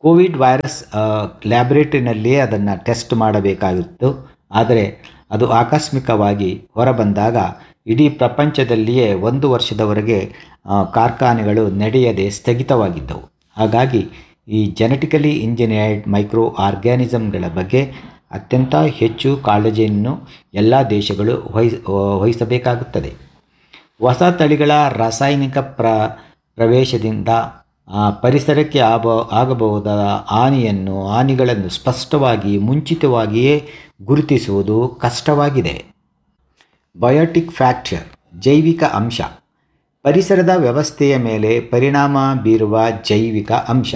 ಕೋವಿಡ್ ವೈರಸ್ ಲ್ಯಾಬ್ರೇಟರಿನಲ್ಲಿಯೇ ಅದನ್ನು ಟೆಸ್ಟ್ ಮಾಡಬೇಕಾಗಿತ್ತು ಆದರೆ ಅದು ಆಕಸ್ಮಿಕವಾಗಿ ಹೊರಬಂದಾಗ ಇಡೀ ಪ್ರಪಂಚದಲ್ಲಿಯೇ ಒಂದು ವರ್ಷದವರೆಗೆ ಆ, ಕಾರ್ಖಾನೆಗಳು ನಡೆಯದೆ ಸ್ಥಗಿತವಾಗಿದ್ದವು ಹಾಗಾಗಿ ಈ ಜೆನೆಟಿಕಲಿ ಇಂಜಿನಿಯರ್ಡ್ ಮೈಕ್ರೋ ಆರ್ಗ್ಯಾನಿಸಮ್ಗಳ ಬಗ್ಗೆ ಅತ್ಯಂತ ಹೆಚ್ಚು ಕಾಳಜಿಯನ್ನು ಎಲ್ಲ ದೇಶಗಳು ವಹಿಸ್ ವಹಿಸಬೇಕಾಗುತ್ತದೆ ಹೊಸ ತಳಿಗಳ ರಾಸಾಯನಿಕ ಪ್ರ ಪ್ರವೇಶದಿಂದ ಆ, ಪರಿಸರಕ್ಕೆ ಆಗ ಆಗಬಹುದಾದ ಹಾನಿಯನ್ನು ಹಾನಿಗಳನ್ನು ಸ್ಪಷ್ಟವಾಗಿ ಮುಂಚಿತವಾಗಿಯೇ ಗುರುತಿಸುವುದು ಕಷ್ಟವಾಗಿದೆ ಬಯೋಟಿಕ್ ಫ್ಯಾಕ್ಚರ್ ಜೈವಿಕ ಅಂಶ ಪರಿಸರದ ವ್ಯವಸ್ಥೆಯ ಮೇಲೆ ಪರಿಣಾಮ ಬೀರುವ ಜೈವಿಕ ಅಂಶ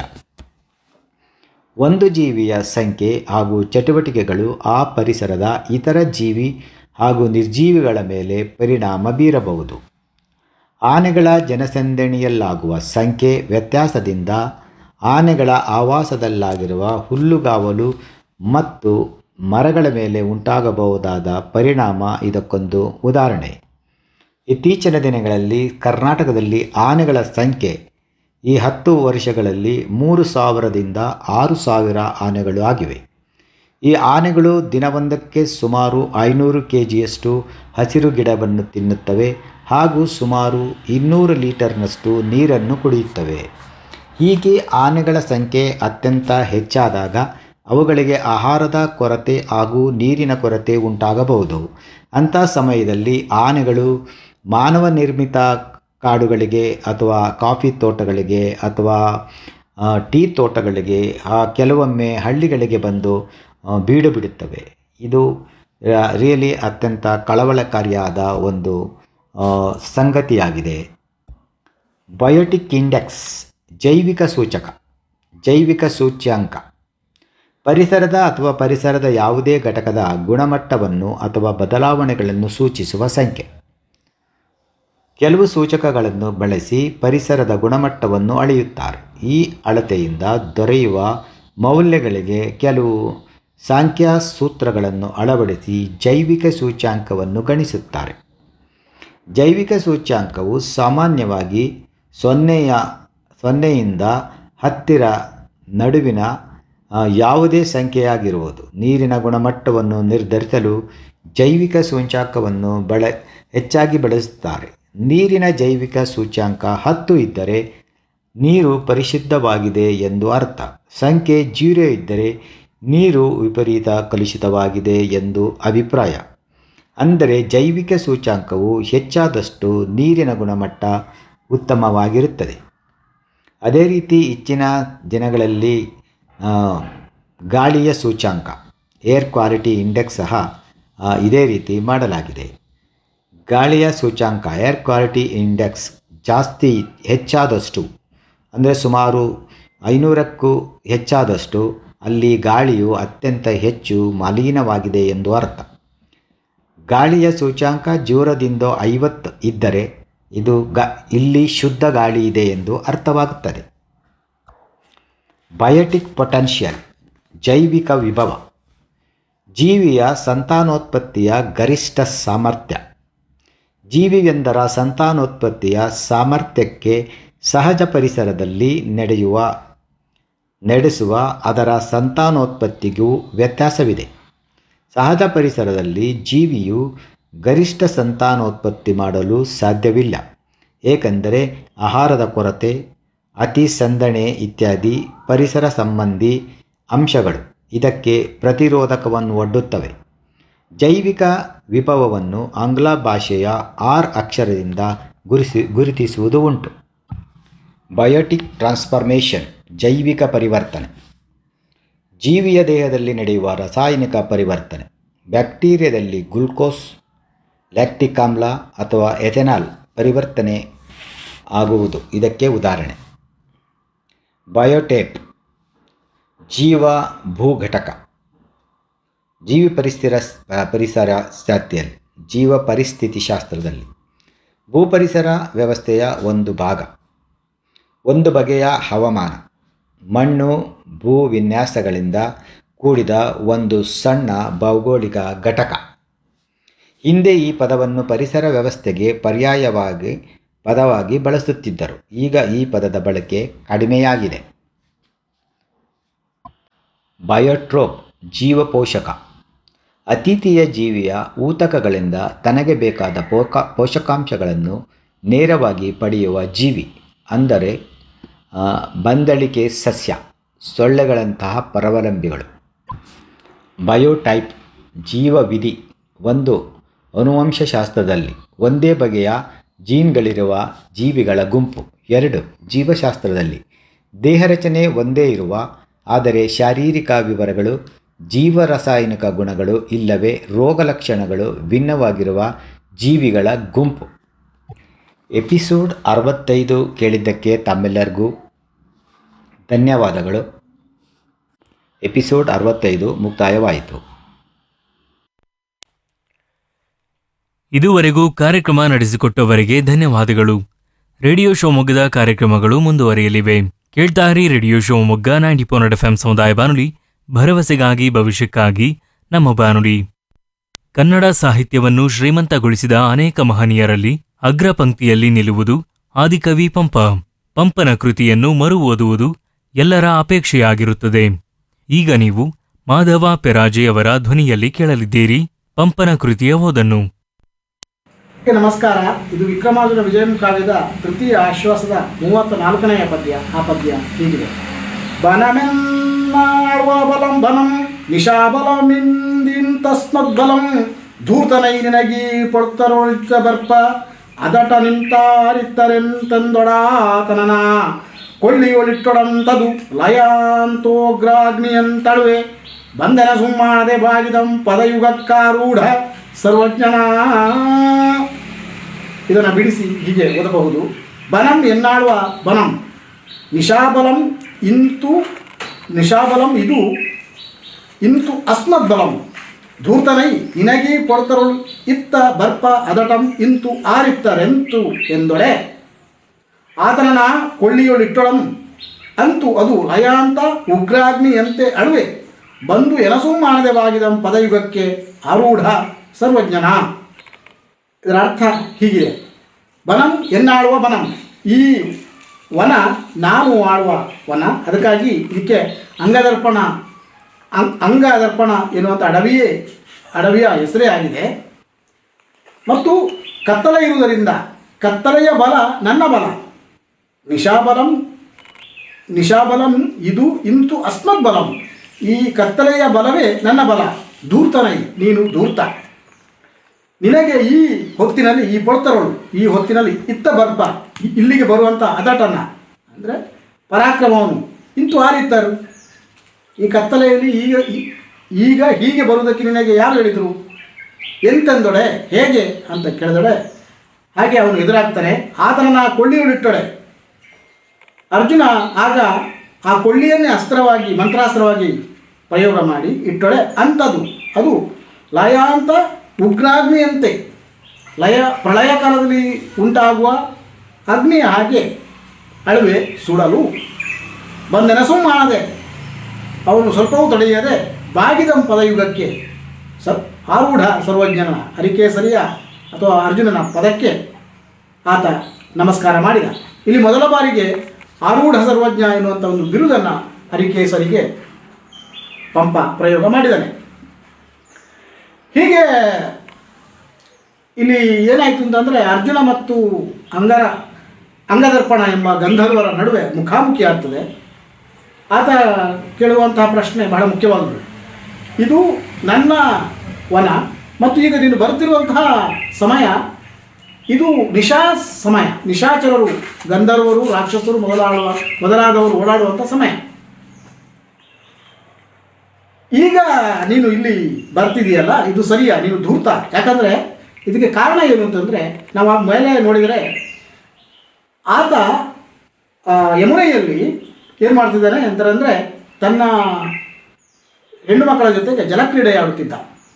ಒಂದು ಜೀವಿಯ ಸಂಖ್ಯೆ ಹಾಗೂ ಚಟುವಟಿಕೆಗಳು ಆ ಪರಿಸರದ ಇತರ ಜೀವಿ ಹಾಗೂ ನಿರ್ಜೀವಿಗಳ ಮೇಲೆ ಪರಿಣಾಮ ಬೀರಬಹುದು ಆನೆಗಳ ಜನಸಂದಣಿಯಲ್ಲಾಗುವ ಸಂಖ್ಯೆ ವ್ಯತ್ಯಾಸದಿಂದ ಆನೆಗಳ ಆವಾಸದಲ್ಲಾಗಿರುವ ಹುಲ್ಲುಗಾವಲು ಮತ್ತು ಮರಗಳ ಮೇಲೆ ಉಂಟಾಗಬಹುದಾದ ಪರಿಣಾಮ ಇದಕ್ಕೊಂದು ಉದಾಹರಣೆ ಇತ್ತೀಚಿನ ದಿನಗಳಲ್ಲಿ ಕರ್ನಾಟಕದಲ್ಲಿ ಆನೆಗಳ ಸಂಖ್ಯೆ ಈ ಹತ್ತು ವರ್ಷಗಳಲ್ಲಿ ಮೂರು ಸಾವಿರದಿಂದ ಆರು ಸಾವಿರ ಆನೆಗಳು ಆಗಿವೆ ಈ ಆನೆಗಳು ದಿನವೊಂದಕ್ಕೆ ಸುಮಾರು ಐನೂರು ಕೆ ಜಿಯಷ್ಟು ಹಸಿರು ಗಿಡವನ್ನು ತಿನ್ನುತ್ತವೆ ಹಾಗೂ ಸುಮಾರು ಇನ್ನೂರು ಲೀಟರ್ನಷ್ಟು ನೀರನ್ನು ಕುಡಿಯುತ್ತವೆ ಹೀಗೆ ಆನೆಗಳ ಸಂಖ್ಯೆ ಅತ್ಯಂತ ಹೆಚ್ಚಾದಾಗ ಅವುಗಳಿಗೆ ಆಹಾರದ ಕೊರತೆ ಹಾಗೂ ನೀರಿನ ಕೊರತೆ ಉಂಟಾಗಬಹುದು ಅಂಥ ಸಮಯದಲ್ಲಿ ಆನೆಗಳು ಮಾನವ ನಿರ್ಮಿತ ಕಾಡುಗಳಿಗೆ ಅಥವಾ ಕಾಫಿ ತೋಟಗಳಿಗೆ ಅಥವಾ ಆ, ಟೀ ತೋಟಗಳಿಗೆ ಆ, ಕೆಲವೊಮ್ಮೆ ಹಳ್ಳಿಗಳಿಗೆ ಬಂದು ಆ, ಬೀಡು ಬಿಡುತ್ತವೆ ಇದು ರಿಯಲಿ ಅತ್ಯಂತ ಕಳವಳಕಾರಿಯಾದ ಒಂದು ಆ, ಸಂಗತಿಯಾಗಿದೆ ಬಯೋಟಿಕ್ ಇಂಡೆಕ್ಸ್ ಜೈವಿಕ ಸೂಚಕ ಜೈವಿಕ ಸೂಚ್ಯಾಂಕ ಪರಿಸರದ ಅಥವಾ ಪರಿಸರದ ಯಾವುದೇ ಘಟಕದ ಗುಣಮಟ್ಟವನ್ನು ಅಥವಾ ಬದಲಾವಣೆಗಳನ್ನು ಸೂಚಿಸುವ ಸಂಖ್ಯೆ ಕೆಲವು ಸೂಚಕಗಳನ್ನು ಬಳಸಿ ಪರಿಸರದ ಗುಣಮಟ್ಟವನ್ನು ಅಳೆಯುತ್ತಾರೆ ಈ ಅಳತೆಯಿಂದ ದೊರೆಯುವ ಮೌಲ್ಯಗಳಿಗೆ ಕೆಲವು ಸಾಂಖ್ಯ ಸೂತ್ರಗಳನ್ನು ಅಳವಡಿಸಿ ಜೈವಿಕ ಸೂಚ್ಯಾಂಕವನ್ನು ಗಣಿಸುತ್ತಾರೆ ಜೈವಿಕ ಸೂಚ್ಯಾಂಕವು ಸಾಮಾನ್ಯವಾಗಿ ಸೊನ್ನೆಯ ಸೊನ್ನೆಯಿಂದ ಹತ್ತಿರ ನಡುವಿನ ಆ, ಯಾವುದೇ ಸಂಖ್ಯೆಯಾಗಿರುವುದು ನೀರಿನ ಗುಣಮಟ್ಟವನ್ನು ನಿರ್ಧರಿಸಲು ಜೈವಿಕ ಸೂಚ್ಯಾಂಕವನ್ನು ಬಳ ಹೆಚ್ಚಾಗಿ ಬಳಸುತ್ತಾರೆ ನೀರಿನ ಜೈವಿಕ ಸೂಚ್ಯಾಂಕ ಹತ್ತು ಇದ್ದರೆ ನೀರು ಪರಿಶುದ್ಧವಾಗಿದೆ ಎಂದು ಅರ್ಥ ಸಂಖ್ಯೆ ಜೀರೋ ಇದ್ದರೆ ನೀರು ವಿಪರೀತ ಕಲುಷಿತವಾಗಿದೆ ಎಂದು ಅಭಿಪ್ರಾಯ ಅಂದರೆ ಜೈವಿಕ ಸೂಚ್ಯಾಂಕವು ಹೆಚ್ಚಾದಷ್ಟು ನೀರಿನ ಗುಣಮಟ್ಟ ಉತ್ತಮವಾಗಿರುತ್ತದೆ ಅದೇ ರೀತಿ ಇಚ್ಚಿನ ದಿನಗಳಲ್ಲಿ ಆ, ಗಾಳಿಯ ಸೂಚ್ಯಾಂಕ ಏರ್ ಕ್ವಾಲಿಟಿ ಇಂಡೆಕ್ಸ್ ಸಹ ಆ, ಇದೇ ರೀತಿ ಮಾಡಲಾಗಿದೆ ಗಾಳಿಯ ಸೂಚ್ಯಾಂಕ ಏರ್ ಕ್ವಾಲಿಟಿ ಇಂಡೆಕ್ಸ್ ಜಾಸ್ತಿ ಹೆಚ್ಚಾದಷ್ಟು ಅಂದರೆ ಸುಮಾರು ಐನೂರಕ್ಕೂ ಹೆಚ್ಚಾದಷ್ಟು ಅಲ್ಲಿ ಗಾಳಿಯು ಅತ್ಯಂತ ಹೆಚ್ಚು ಮಲಿನವಾಗಿದೆ ಎಂದು ಅರ್ಥ ಗಾಳಿಯ ಸೂಚ್ಯಾಂಕ ಜೂರದಿಂದ ಐವತ್ತು ಇದ್ದರೆ ಇದು ಗ ಇಲ್ಲಿ ಶುದ್ಧ ಗಾಳಿ ಇದೆ ಎಂದು ಅರ್ಥವಾಗುತ್ತದೆ ಬಯೋಟಿಕ್ ಪೊಟೆನ್ಷಿಯಲ್ ಜೈವಿಕ ವಿಭವ ಜೀವಿಯ ಸಂತಾನೋತ್ಪತ್ತಿಯ ಗರಿಷ್ಠ ಸಾಮರ್ಥ್ಯ ಜೀವಿಯೊಂದರ ಸಂತಾನೋತ್ಪತ್ತಿಯ ಸಾಮರ್ಥ್ಯಕ್ಕೆ ಸಹಜ ಪರಿಸರದಲ್ಲಿ ನಡೆಯುವ ನಡೆಸುವ ಅದರ ಸಂತಾನೋತ್ಪತ್ತಿಗೂ ವ್ಯತ್ಯಾಸವಿದೆ ಸಹಜ ಪರಿಸರದಲ್ಲಿ ಜೀವಿಯು ಗರಿಷ್ಠ ಸಂತಾನೋತ್ಪತ್ತಿ ಮಾಡಲು ಸಾಧ್ಯವಿಲ್ಲ ಏಕೆಂದರೆ ಆಹಾರದ ಕೊರತೆ ಅತಿ ಸಂದಣೆ ಇತ್ಯಾದಿ ಪರಿಸರ ಸಂಬಂಧಿ ಅಂಶಗಳು ಇದಕ್ಕೆ ಪ್ರತಿರೋಧಕವನ್ನು ಒಡ್ಡುತ್ತವೆ ಜೈವಿಕ ವಿಭವವನ್ನು ಆಂಗ್ಲ ಭಾಷೆಯ ಆರ್ ಅಕ್ಷರದಿಂದ ಗುರುಸಿ ಗುರುತಿಸುವುದು ಉಂಟು ಬಯೋಟಿಕ್ ಟ್ರಾನ್ಸ್ಫಾರ್ಮೇಷನ್ ಜೈವಿಕ ಪರಿವರ್ತನೆ ಜೀವಿಯ ದೇಹದಲ್ಲಿ ನಡೆಯುವ ರಾಸಾಯನಿಕ ಪರಿವರ್ತನೆ ಬ್ಯಾಕ್ಟೀರಿಯಾದಲ್ಲಿ ಗ್ಲುಕೋಸ್ ಲ್ಯಾಕ್ಟಿಕ್ ಆಮ್ಲ ಅಥವಾ ಎಥೆನಾಲ್ ಪರಿವರ್ತನೆ ಆಗುವುದು ಇದಕ್ಕೆ ಉದಾಹರಣೆ ಬಯೋಟೇಪ್ ಜೀವ ಭೂಘಟಕ ಜೀವಿ ಪರಿಸ್ಥಿರ ಪರಿಸರ ಶಾಸ್ತ್ರದಲ್ಲಿ ಜೀವ ಪರಿಸ್ಥಿತಿ ಶಾಸ್ತ್ರದಲ್ಲಿ ಭೂಪರಿಸರ ವ್ಯವಸ್ಥೆಯ ಒಂದು ಭಾಗ ಒಂದು ಬಗೆಯ ಹವಾಮಾನ ಮಣ್ಣು ಭೂ ವಿನ್ಯಾಸಗಳಿಂದ ಕೂಡಿದ ಒಂದು ಸಣ್ಣ ಭೌಗೋಳಿಕ ಘಟಕ ಹಿಂದೆ ಈ ಪದವನ್ನು ಪರಿಸರ ವ್ಯವಸ್ಥೆಗೆ ಪರ್ಯಾಯವಾಗಿ ಪದವಾಗಿ ಬಳಸುತ್ತಿದ್ದರು ಈಗ ಈ ಪದದ ಬಳಕೆ ಕಡಿಮೆಯಾಗಿದೆ ಬಯೋಟ್ರೋಪ್ ಜೀವಪೋಷಕ ಅತಿಥಿಯ ಜೀವಿಯ ಊತಕಗಳಿಂದ ತನಗೆ ಬೇಕಾದ ಪೋಕ ಪೋಷಕಾಂಶಗಳನ್ನು ನೇರವಾಗಿ ಪಡೆಯುವ ಜೀವಿ ಅಂದರೆ ಆ, ಬಂದಳಿಕೆ ಸಸ್ಯ ಸೊಳ್ಳೆಗಳಂತಹ ಪರಾವಲಂಬಿಗಳು ಬಯೋಟೈಪ್ ಜೀವವಿಧಿ ಒಂದು ಅನುವಂಶಶಾಸ್ತ್ರದಲ್ಲಿ ಒಂದೇ ಬಗೆಯ ಜೀನ್ಗಳಿರುವ ಜೀವಿಗಳ ಗುಂಪು ಎರಡು ಜೀವಶಾಸ್ತ್ರದಲ್ಲಿ ದೇಹರಚನೆ ಒಂದೇ ಇರುವ ಆದರೆ ಶಾರೀರಿಕ ವಿವರಗಳು ಜೀವರಾಸಾಯನಿಕ ಗುಣಗಳು ಇಲ್ಲವೇ ರೋಗ ಲಕ್ಷಣಗಳು ಭಿನ್ನವಾಗಿರುವ ಜೀವಿಗಳ ಗುಂಪು ಎಪಿಸೋಡ್ ಅರವತ್ತೈದು ಕೇಳಿದ್ದಕ್ಕೆ ತಮ್ಮೆಲ್ಲರಿಗೂ ಧನ್ಯವಾದಗಳು ಎಪಿಸೋಡ್ ಅರವತ್ತೈದು ಮುಕ್ತಾಯವಾಯಿತು ಇದುವರೆಗೂ ಕಾರ್ಯಕ್ರಮ ನಡೆಸಿಕೊಟ್ಟವರಿಗೆ ಧನ್ಯವಾದಗಳು ರೇಡಿಯೋ ಶಿವಮೊಗ್ಗದ ಕಾರ್ಯಕ್ರಮಗಳು ಮುಂದುವರಿಯಲಿವೆ ಕೇಳ್ತಾರಿ radio Shivamogga ninety four F M ಸಮುದಾಯ ಬಾನುಲಿ ಭರವಸೆಗಾಗಿ ಭವಿಷ್ಯಕ್ಕಾಗಿ ನಮ್ಮ ಬಾನುಲಿ ಕನ್ನಡ ಸಾಹಿತ್ಯವನ್ನು ಶ್ರೀಮಂತಗೊಳಿಸಿದ ಅನೇಕ ಮಹನೀಯರಲ್ಲಿ ಅಗ್ರ ಪಂಕ್ತಿಯಲ್ಲಿ ನಿಲ್ಲುವುದು ಆದಿಕವಿ ಪಂಪ ಪಂಪನ ಕೃತಿಯನ್ನು ಮರು ಓದುವುದು ಎಲ್ಲರ ಅಪೇಕ್ಷೆಯಾಗಿರುತ್ತದೆ ಈಗ ನೀವು ಮಾಧವ ಪೆರಾಜೆಯವರ ಧ್ವನಿಯಲ್ಲಿ ಕೇಳಲಿದ್ದೀರಿ ಪಂಪನ ಕೃತಿಯ ಓದನ್ನು ಕ್ಕೆ ನಮಸ್ಕಾರ ಇದು ವಿಕ್ರಮಾರ್ಜುನ ವಿಜಯಂ ಕಾವ್ಯದ ತೃತೀಯ ಆಶ್ವಾಸದ ಮೂವತ್ತ ನಾಲ್ಕನೆಯ ಪದ್ಯ ಆ ಪದ್ಯ ಹೀಗಿದೆ ಬನಮೆನ್ನಾಡುವ ಬಲಂ ಬಲಂ ನಿಶಾಬಲಮಿಂದಿಂತಸ್ಮದ್ಬಲಂ ಧೂರ್ತನೈ ನಿನಗಿ ಪೊಡ್ತರೊಳ್ಚ ಬರ್ಪ ಅದಟ ನಿಂತಾರಿತ್ತರೆಂತಂದೊಡಾತನನ ಕೊಳ್ಳಿಯೊಳಿಟ್ಟೊಡಂತದು ಲಯಾಂತೋಗ್ರಾಗ್ನಿಯಂತಳುವೆ ಬಂಧನ ಸುಮ್ಮಾಣದೆ ಬಾಗಿದಂ ಪದಯುಗಕ್ಕಾರೂಢ ಸರ್ವಜ್ಞನ ಇದನ್ನು ಬಿಡಿಸಿ ಹೀಗೆ ಓದಬಹುದು ಬನಂ ಎನ್ನಾಡುವ ಬನಂ ನಿಶಾಬಲಂ ಇಂತು ನಿಶಾಬಲಂ ಇದು ಇಂತು ಅಸ್ಮದ್ಬಲಂ ಧೂರ್ತನೈ ನಿನಗಿ ಪೊಡ್ತರುಳ್ ಇತ್ತ ಬರ್ಪ ಅದಟಂ ಇಂತು ಆರಿತ್ತರೆಂತು ಎಂದೊಡೆ ಆತನನ ಕೊಳ್ಳಿಯೊಳಿಟ್ಟೊಳಂ ಅಂತೂ ಅದು ಲಯಾಂತ ಉಗ್ರಾಗ್ನಿಯಂತೆ ಅಳುವೆ ಬಂದು ಎನಸೂ ಮಾಡದೆ ಬಾಗಿದಂ ಪದಯುಗಕ್ಕೆ ಆರೂಢ ಸರ್ವಜ್ಞನ ಇದರ ಅರ್ಥ ಹೀಗಿದೆ ವನಂ ಎನ್ನಾಳುವ ವನಂ ಈ ವನ ನಾವು ಆಳುವ ವನ ಅದಕ್ಕಾಗಿ ಇದಕ್ಕೆ ಅಂಗದರ್ಪಣ ಅಂ- ಅಂಗದರ್ಪಣ ಎನ್ನುವಂಥ ಅಡವಿಯೇ ಅಡವಿಯ ಹೆಸರೇ ಆಗಿದೆ ಮತ್ತು ಕತ್ತಲೆ ಇರುವುದರಿಂದ ಕತ್ತಲೆಯ ಬಲ ನನ್ನ ಬಲ ನಿಶಾಬಲಂ ನಿಶಾಬಲಂ ಇದು ಇಂತು ಅಸ್ಮತ್ ಬಲಂ ಈ ಕತ್ತಲೆಯ ಬಲವೇ ನನ್ನ ಬಲ ಧೂರ್ತನೈ ನೀನು ಧೂರ್ತ ನಿನಗೆ ಈ ಹೊತ್ತಿನಲ್ಲಿ ಈ ಪೊಡ್ತರೋಳು ಈ ಹೊತ್ತಿನಲ್ಲಿ ಇತ್ತ ಬರ್ಪ ಇ- ಇಲ್ಲಿಗೆ ಬರುವಂಥ ಅದಟನ ಅಂದರೆ ಪರಾಕ್ರಮವನ್ನು ಇಂತು ಆರಿತ್ತರು ಈ ಕತ್ತಲೆಯಲ್ಲಿ ಈಗ ಈ- ಈಗ ಹೀಗೆ ಬರುವುದಕ್ಕೆ ನಿನಗೆ ಯಾರು ಹೇಳಿದರು ಎಂತೆಂದೊಡೆ ಹೇಗೆ ಅಂತ ಕೇಳಿದೊಡೆ ಹಾಗೆ ಅವನು ಎದುರಾಗ್ತಾನೆ ಆತನನ್ನ ಕೊಳ್ಳಿಯೊಳಿಟ್ಟೊಡೆ ಅರ್ಜುನ ಆಗ ಆ ಕೊಳ್ಳಿಯನ್ನೇ ಅಸ್ತ್ರವಾಗಿ ಮಂತ್ರಾಸ್ತ್ರವಾಗಿ ಪ್ರಯೋಗ ಮಾಡಿ ಇಟ್ಟೊಳೆ ಅಂಥದ್ದು ಅದು ಲಯಾಂತ ಉಗ್ರಾಗ್ನಿಯಂತೆ ಲಯ ಪ್ರಳಯ ಕಾಲದಲ್ಲಿ ಉಂಟಾಗುವ ಅಗ್ನಿಯ ಹಾಗೆ ಅಳುವೆ ಸುಡಲು ಬಂದೆನಸು ಮಾಡದೆ ಅವನು ಸ್ವಲ್ಪವೂ ತಡೆಯದೆ ಬಾಗಿದಂ ಪದಯುಗಕ್ಕೆ ಸ ಆರೂಢ ಸರ್ವಜ್ಞನ ಹರಿಕೇಸರಿಯ ಅಥವಾ ಅರ್ಜುನನ ಪದಕ್ಕೆ ಆತ ನಮಸ್ಕಾರ ಮಾಡಿದ ಇಲ್ಲಿ ಮೊದಲ ಬಾರಿಗೆ ಆರೂಢ ಸರ್ವಜ್ಞ ಎನ್ನುವಂಥ ಒಂದು ಬಿರುದನ್ನು ಹರಿಕೇಸರಿಗೆ ಪಂಪ ಪ್ರಯೋಗ ಮಾಡಿದ್ದಾನೆ ಹೀಗೆ ಇಲ್ಲಿ ಏನಾಯಿತು ಅಂತಂದರೆ ಅರ್ಜುನ ಮತ್ತು ಅಂಗರ ಅಂಗದರ್ಪಣ ಎಂಬ ಗಂಧರ್ವರ ನಡುವೆ ಮುಖಾಮುಖಿ ಆಗ್ತದೆ ಆತ ಕೇಳುವಂತಹ ಪ್ರಶ್ನೆ ಬಹಳ ಮುಖ್ಯವಾದದ್ದು ಇದು ನನ್ನ ವನ ಮತ್ತು ಈಗ ನೀನು ಬರುತ್ತಿರುವಂತಹ ಸಮಯ ಇದು ನಿಶಾ ಸಮಯ ನಿಶಾಚರರು ಗಂಧರ್ವರು ರಾಕ್ಷಸರು ಮೊದಲಾಡುವ ಮೊದಲಾದವರು ಓಡಾಡುವಂಥ ಸಮಯ ಈಗ ನೀನು ಇಲ್ಲಿ ಬರ್ತಿದೆಯಲ್ಲ ಇದು ಸರಿಯಾ ನೀನು ಧೂರ್ತ ಯಾಕಂದರೆ ಇದಕ್ಕೆ ಕಾರಣ ಏನು ಅಂತಂದರೆ ನಾವು ಆ ಮೇಲೆ ನೋಡಿದರೆ ಆತ ಆ, ಯಮುನೆಯಲ್ಲಿ ಏನು ಮಾಡ್ತಿದ್ದಾನೆ ಅಂತಂದರೆ ತನ್ನ ಹೆಣ್ಣು ಮಕ್ಕಳ ಜೊತೆಗೆ ಜಲಕ್ರೀಡೆ ಆಡುತ್ತಿದ್ದ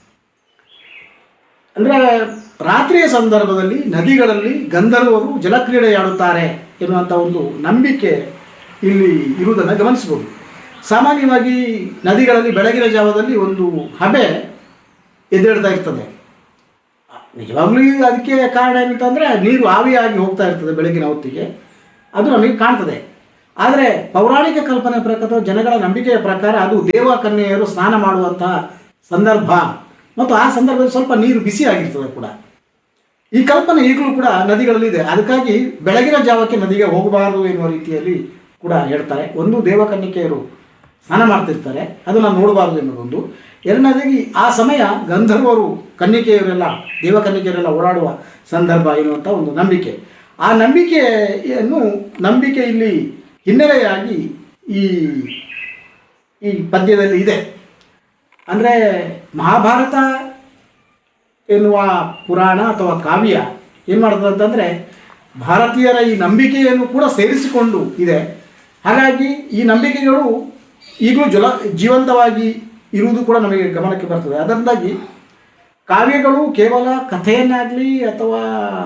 ಅಂದರೆ ರಾತ್ರಿಯ ಸಂದರ್ಭದಲ್ಲಿ ನದಿಗಳಲ್ಲಿ ಗಂಧರ್ವರು ಜಲಕ್ರೀಡೆಯಾಡುತ್ತಾರೆ ಎನ್ನುವಂಥ ಒಂದು ನಂಬಿಕೆ ಇಲ್ಲಿ ಇರುವುದನ್ನು ಗಮನಿಸಬಹುದು ಸಾಮಾನ್ಯವಾಗಿ ನದಿಗಳಲ್ಲಿ ಬೆಳಗಿನ ಜಾವದಲ್ಲಿ ಒಂದು ಹಬೆ ಎದ್ದೇಳ್ತಾ ಇರ್ತದೆ ನಿಜವಾಗ್ಲೂ ಅದಕ್ಕೆ ಕಾರಣ ಏನಂತಂದರೆ ನೀರು ಆವಿಯಾಗಿ ಹೋಗ್ತಾ ಇರ್ತದೆ ಬೆಳಗಿನ ಹೊತ್ತಿಗೆ ಅದು ನಮಗೆ ಕಾಣ್ತದೆ ಆದರೆ ಪೌರಾಣಿಕ ಕಲ್ಪನೆ ಪ್ರಕಾರ ಅಥವಾ ಜನಗಳ ನಂಬಿಕೆಯ ಪ್ರಕಾರ ಅದು ದೇವ ಕನ್ಯೆಯರು ಸ್ನಾನ ಮಾಡುವಂತಹ ಸಂದರ್ಭ ಮತ್ತು ಆ ಸಂದರ್ಭದಲ್ಲಿ ಸ್ವಲ್ಪ ನೀರು ಬಿಸಿ ಆಗಿರ್ತದೆ ಕೂಡ ಈ ಕಲ್ಪನೆ ಈಗಲೂ ಕೂಡ ನದಿಗಳಲ್ಲಿ ಇದೆ ಅದಕ್ಕಾಗಿ ಬೆಳಗಿನ ಜಾವಕ್ಕೆ ನದಿಗೆ ಹೋಗಬಾರದು ಎನ್ನುವ ರೀತಿಯಲ್ಲಿ ಕೂಡ ಹೇಳ್ತಾರೆ ಒಂದು ದೇವಕನ್ನಿಕೆಯರು ಸ್ನಾನ ಮಾಡ್ತಿರ್ತಾರೆ ಅದನ್ನು ನೋಡಬಾರದು ಎನ್ನುವುದೊಂದು ಎರಡನೇದಾಗಿ ಆ ಸಮಯ ಗಂಧರ್ವರು ಕನ್ನಿಕೆಯರೆಲ್ಲ ದೇವಕನ್ನಿಕೆಯರೆಲ್ಲ ಓಡಾಡುವ ಸಂದರ್ಭ ಎನ್ನುವಂಥ ಒಂದು ನಂಬಿಕೆ ಆ ನಂಬಿಕೆಯನ್ನು ನಂಬಿಕೆ ಇಲ್ಲಿ ಹಿನ್ನೆಲೆಯಾಗಿ ಈ ಈ ಪದ್ಯದಲ್ಲಿ ಇದೆ ಅಂದರೆ ಮಹಾಭಾರತ ಎನ್ನುವ ಪುರಾಣ ಅಥವಾ ಕಾವ್ಯ ಏನು ಮಾಡ್ತದೆ ಅಂತಂದರೆ ಭಾರತೀಯರ ಈ ನಂಬಿಕೆಯನ್ನು ಕೂಡ ಸೇರಿಸಿಕೊಂಡು ಇದೆ ಹಾಗಾಗಿ ಈ ನಂಬಿಕೆಗಳು ಈಗಲೂ ಜಲ ಜೀವಂತವಾಗಿ ಇರುವುದು ಕೂಡ ನಮಗೆ ಗಮನಕ್ಕೆ ಬರ್ತದೆ ಅದರಿಂದಾಗಿ ಕಾವ್ಯಗಳು ಕೇವಲ ಕಥೆಯನ್ನಾಗಲಿ ಅಥವಾ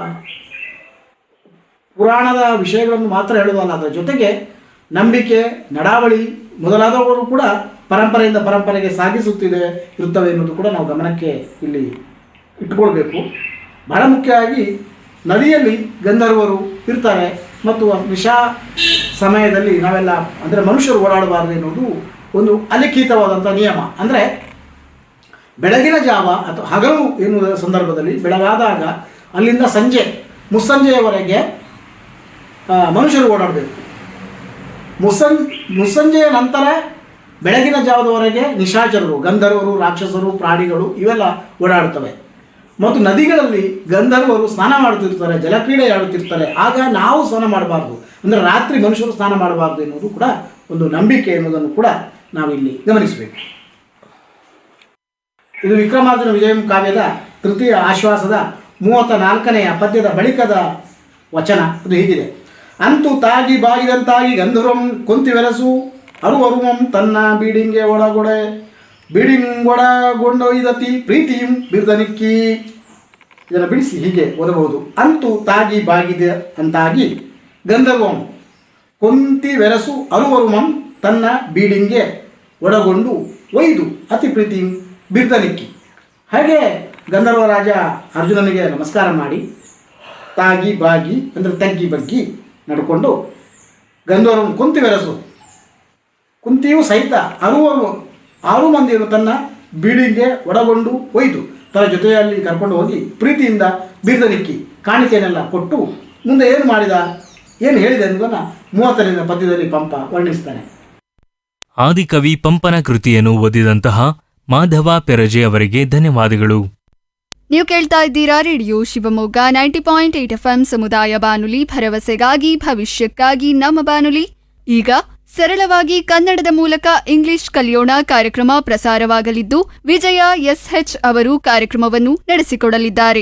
ಪುರಾಣದ ವಿಷಯಗಳನ್ನು ಮಾತ್ರ ಹೇಳುವುದಲ್ಲ ಅದರ ಜೊತೆಗೆ ನಂಬಿಕೆ ನಡಾವಳಿ ಮೊದಲಾದವುಗಳು ಕೂಡ ಪರಂಪರೆಯಿಂದ ಪರಂಪರೆಗೆ ಸಾಗಿಸುತ್ತಿದೆ ಇರುತ್ತವೆ ಎನ್ನುವುದು ಕೂಡ ನಾವು ಗಮನಕ್ಕೆ ಇಲ್ಲಿ ಇಟ್ಕೊಳ್ಬೇಕು ಬಹಳ ಮುಖ್ಯವಾಗಿ ನದಿಯಲ್ಲಿ ಗಂಧರ್ವರು ಇರ್ತಾರೆ ಮತ್ತು ನಿಶಾ ಸಮಯದಲ್ಲಿ ನಾವೆಲ್ಲ ಅಂದರೆ ಮನುಷ್ಯರು ಓಡಾಡಬಾರದು ಎನ್ನುವುದು ಒಂದು ಅಲಿಖಿತವಾದಂಥ ನಿಯಮ ಅಂದರೆ ಬೆಳಗಿನ ಜಾವ ಅಥವಾ ಹಗಲು ಎನ್ನುವ ಸಂದರ್ಭದಲ್ಲಿ ಬೆಳಗಾದಾಗ ಅಲ್ಲಿಂದ ಸಂಜೆ ಮುಸ್ಸಂಜೆಯವರೆಗೆ ಆ, ಮನುಷ್ಯರು ಓಡಾಡಬೇಕು ಮುಸ್ಸಂ ಮುಸ್ಸಂಜೆಯ ನಂತರ ಬೆಳಗಿನ ಜಾವದವರೆಗೆ ನಿಶಾಚರರು ಗಂಧರ್ವರು ರಾಕ್ಷಸರು ಪ್ರಾಣಿಗಳು ಇವೆಲ್ಲ ಓಡಾಡ್ತವೆ ಮತ್ತು ನದಿಗಳಲ್ಲಿ ಗಂಧರ್ವರು ಸ್ನಾನ ಮಾಡುತ್ತಿರ್ತಾರೆ ಜಲಕ್ರೀಡೆ ಆಡುತ್ತಿರ್ತಾರೆ ಆಗ ನಾವು ಸ್ನಾನ ಮಾಡಬಾರ್ದು ಅಂದರೆ ರಾತ್ರಿ ಮನುಷ್ಯರು ಸ್ನಾನ ಮಾಡಬಾರ್ದು ಎನ್ನುವುದು ಕೂಡ ಒಂದು ನಂಬಿಕೆ ಎನ್ನುವುದನ್ನು ಕೂಡ ನಾವಿಲ್ಲಿ ಗಮನಿಸಬೇಕು ಇದು ವಿಕ್ರಮಾರ್ಜುನ ವಿಜಯಂ ಕಾವ್ಯದ ತೃತೀಯ ಆಶ್ವಾಸದ ಮೂವತ್ತ ನಾಲ್ಕನೆಯ ಪದ್ಯದ ಬಳಿಕದ ವಚನ ಅದು ಹೀಗಿದೆ ಅಂತು ತಾಗಿ ಬಾಗಿದಂತಾಗಿ ಗಂಧರ್ವಂ ಕೊಂತಿವೆರಸು ಅರುವರುವಂ ತನ್ನ ಬೀಡಿಂಗೆ ಒಳಗೊಡೆ ಬೀಡಿಂಗ್ ಒಳಗೊಂಡೊಯ್ದತಿ ಪ್ರೀತಿಯಂ ಬಿರ್ದನಿಕ್ಕಿ ಇದನ್ನು ಬಿಡಿಸಿ ಹೀಗೆ ಓದಬಹುದು ಅಂತು ತಾಗಿ ಬಾಗಿದೆ ಅಂತಾಗಿ ಗಂಧರ್ವಂ ಕೊಂತಿ ವೆರಸು ಅರುವರುಮಂ ತನ್ನ ಬೀಡಿಂಗೆ ಒಳಗೊಂಡು ಒಯ್ದು ಅತಿ ಪ್ರೀತಿ ಬಿರ್ದನಿಕ್ಕಿ ಹಾಗೆ ಗಂಧರ್ವ ರಾಜ ಅರ್ಜುನನಿಗೆ ನಮಸ್ಕಾರ ಮಾಡಿ ತಾಗಿ ಬಾಗಿ ಅಂದರೆ ತಗ್ಗಿ ಬಗ್ಗಿ ನಡ್ಕೊಂಡು ಗಂಧರ್ವನ ಕುಂತಿ ವೆರಸು ಕುಂತಿಯು ಸಹಿತ ಅರುವರು ಆರು ಮಂದಿಯನ್ನು ತನ್ನ ಬೀಡಿಗೆ ಒಳಗೊಂಡು ಒಯ್ದು ತನ್ನ ಜೊತೆಯಲ್ಲಿ ಕರ್ಕೊಂಡು ಹೋಗಿ ಪ್ರೀತಿಯಿಂದ ಬಿರ್ದನಿಕ್ಕಿ ಕಾಣಿಕೆಯನ್ನೆಲ್ಲ ಕೊಟ್ಟು ಮುಂದೆ ಏನು ಮಾಡಿದ ಏನು ಹೇಳಿದೆ ಅನ್ನೋದನ್ನು ಮೂವತ್ತನೇ ಪದ್ಯದಲ್ಲಿ ಪಂಪ ವರ್ಣಿಸ್ತಾನೆ ಆದಿಕವಿ ಪಂಪನ ಕೃತಿಯನ್ನು ಓದಿದಂತಹ ಮಾಧವ ಪೆರಜೆ ಅವರಿಗೆ ಧನ್ಯವಾದಗಳು ನೀವು ಕೇಳ್ತಾ ಇದ್ದೀರಾ radio Shivamogga ninety point eight F M ಸಮುದಾಯ ಬಾನುಲಿ ಭರವಸೆಗಾಗಿ ಭವಿಷ್ಯಕ್ಕಾಗಿ ನಮ್ಮ ಬಾನುಲಿ ಈಗ ಸರಳವಾಗಿ ಕನ್ನಡದ ಮೂಲಕ ಇಂಗ್ಲಿಷ್ ಕಲಿಯೋಣ ಕಾರ್ಯಕ್ರಮ ಪ್ರಸಾರವಾಗಲಿದ್ದು ವಿಜಯ ಎಸ್ಎಚ್ ಅವರು ಕಾರ್ಯಕ್ರಮವನ್ನು ನಡೆಸಿಕೊಡಲಿದ್ದಾರೆ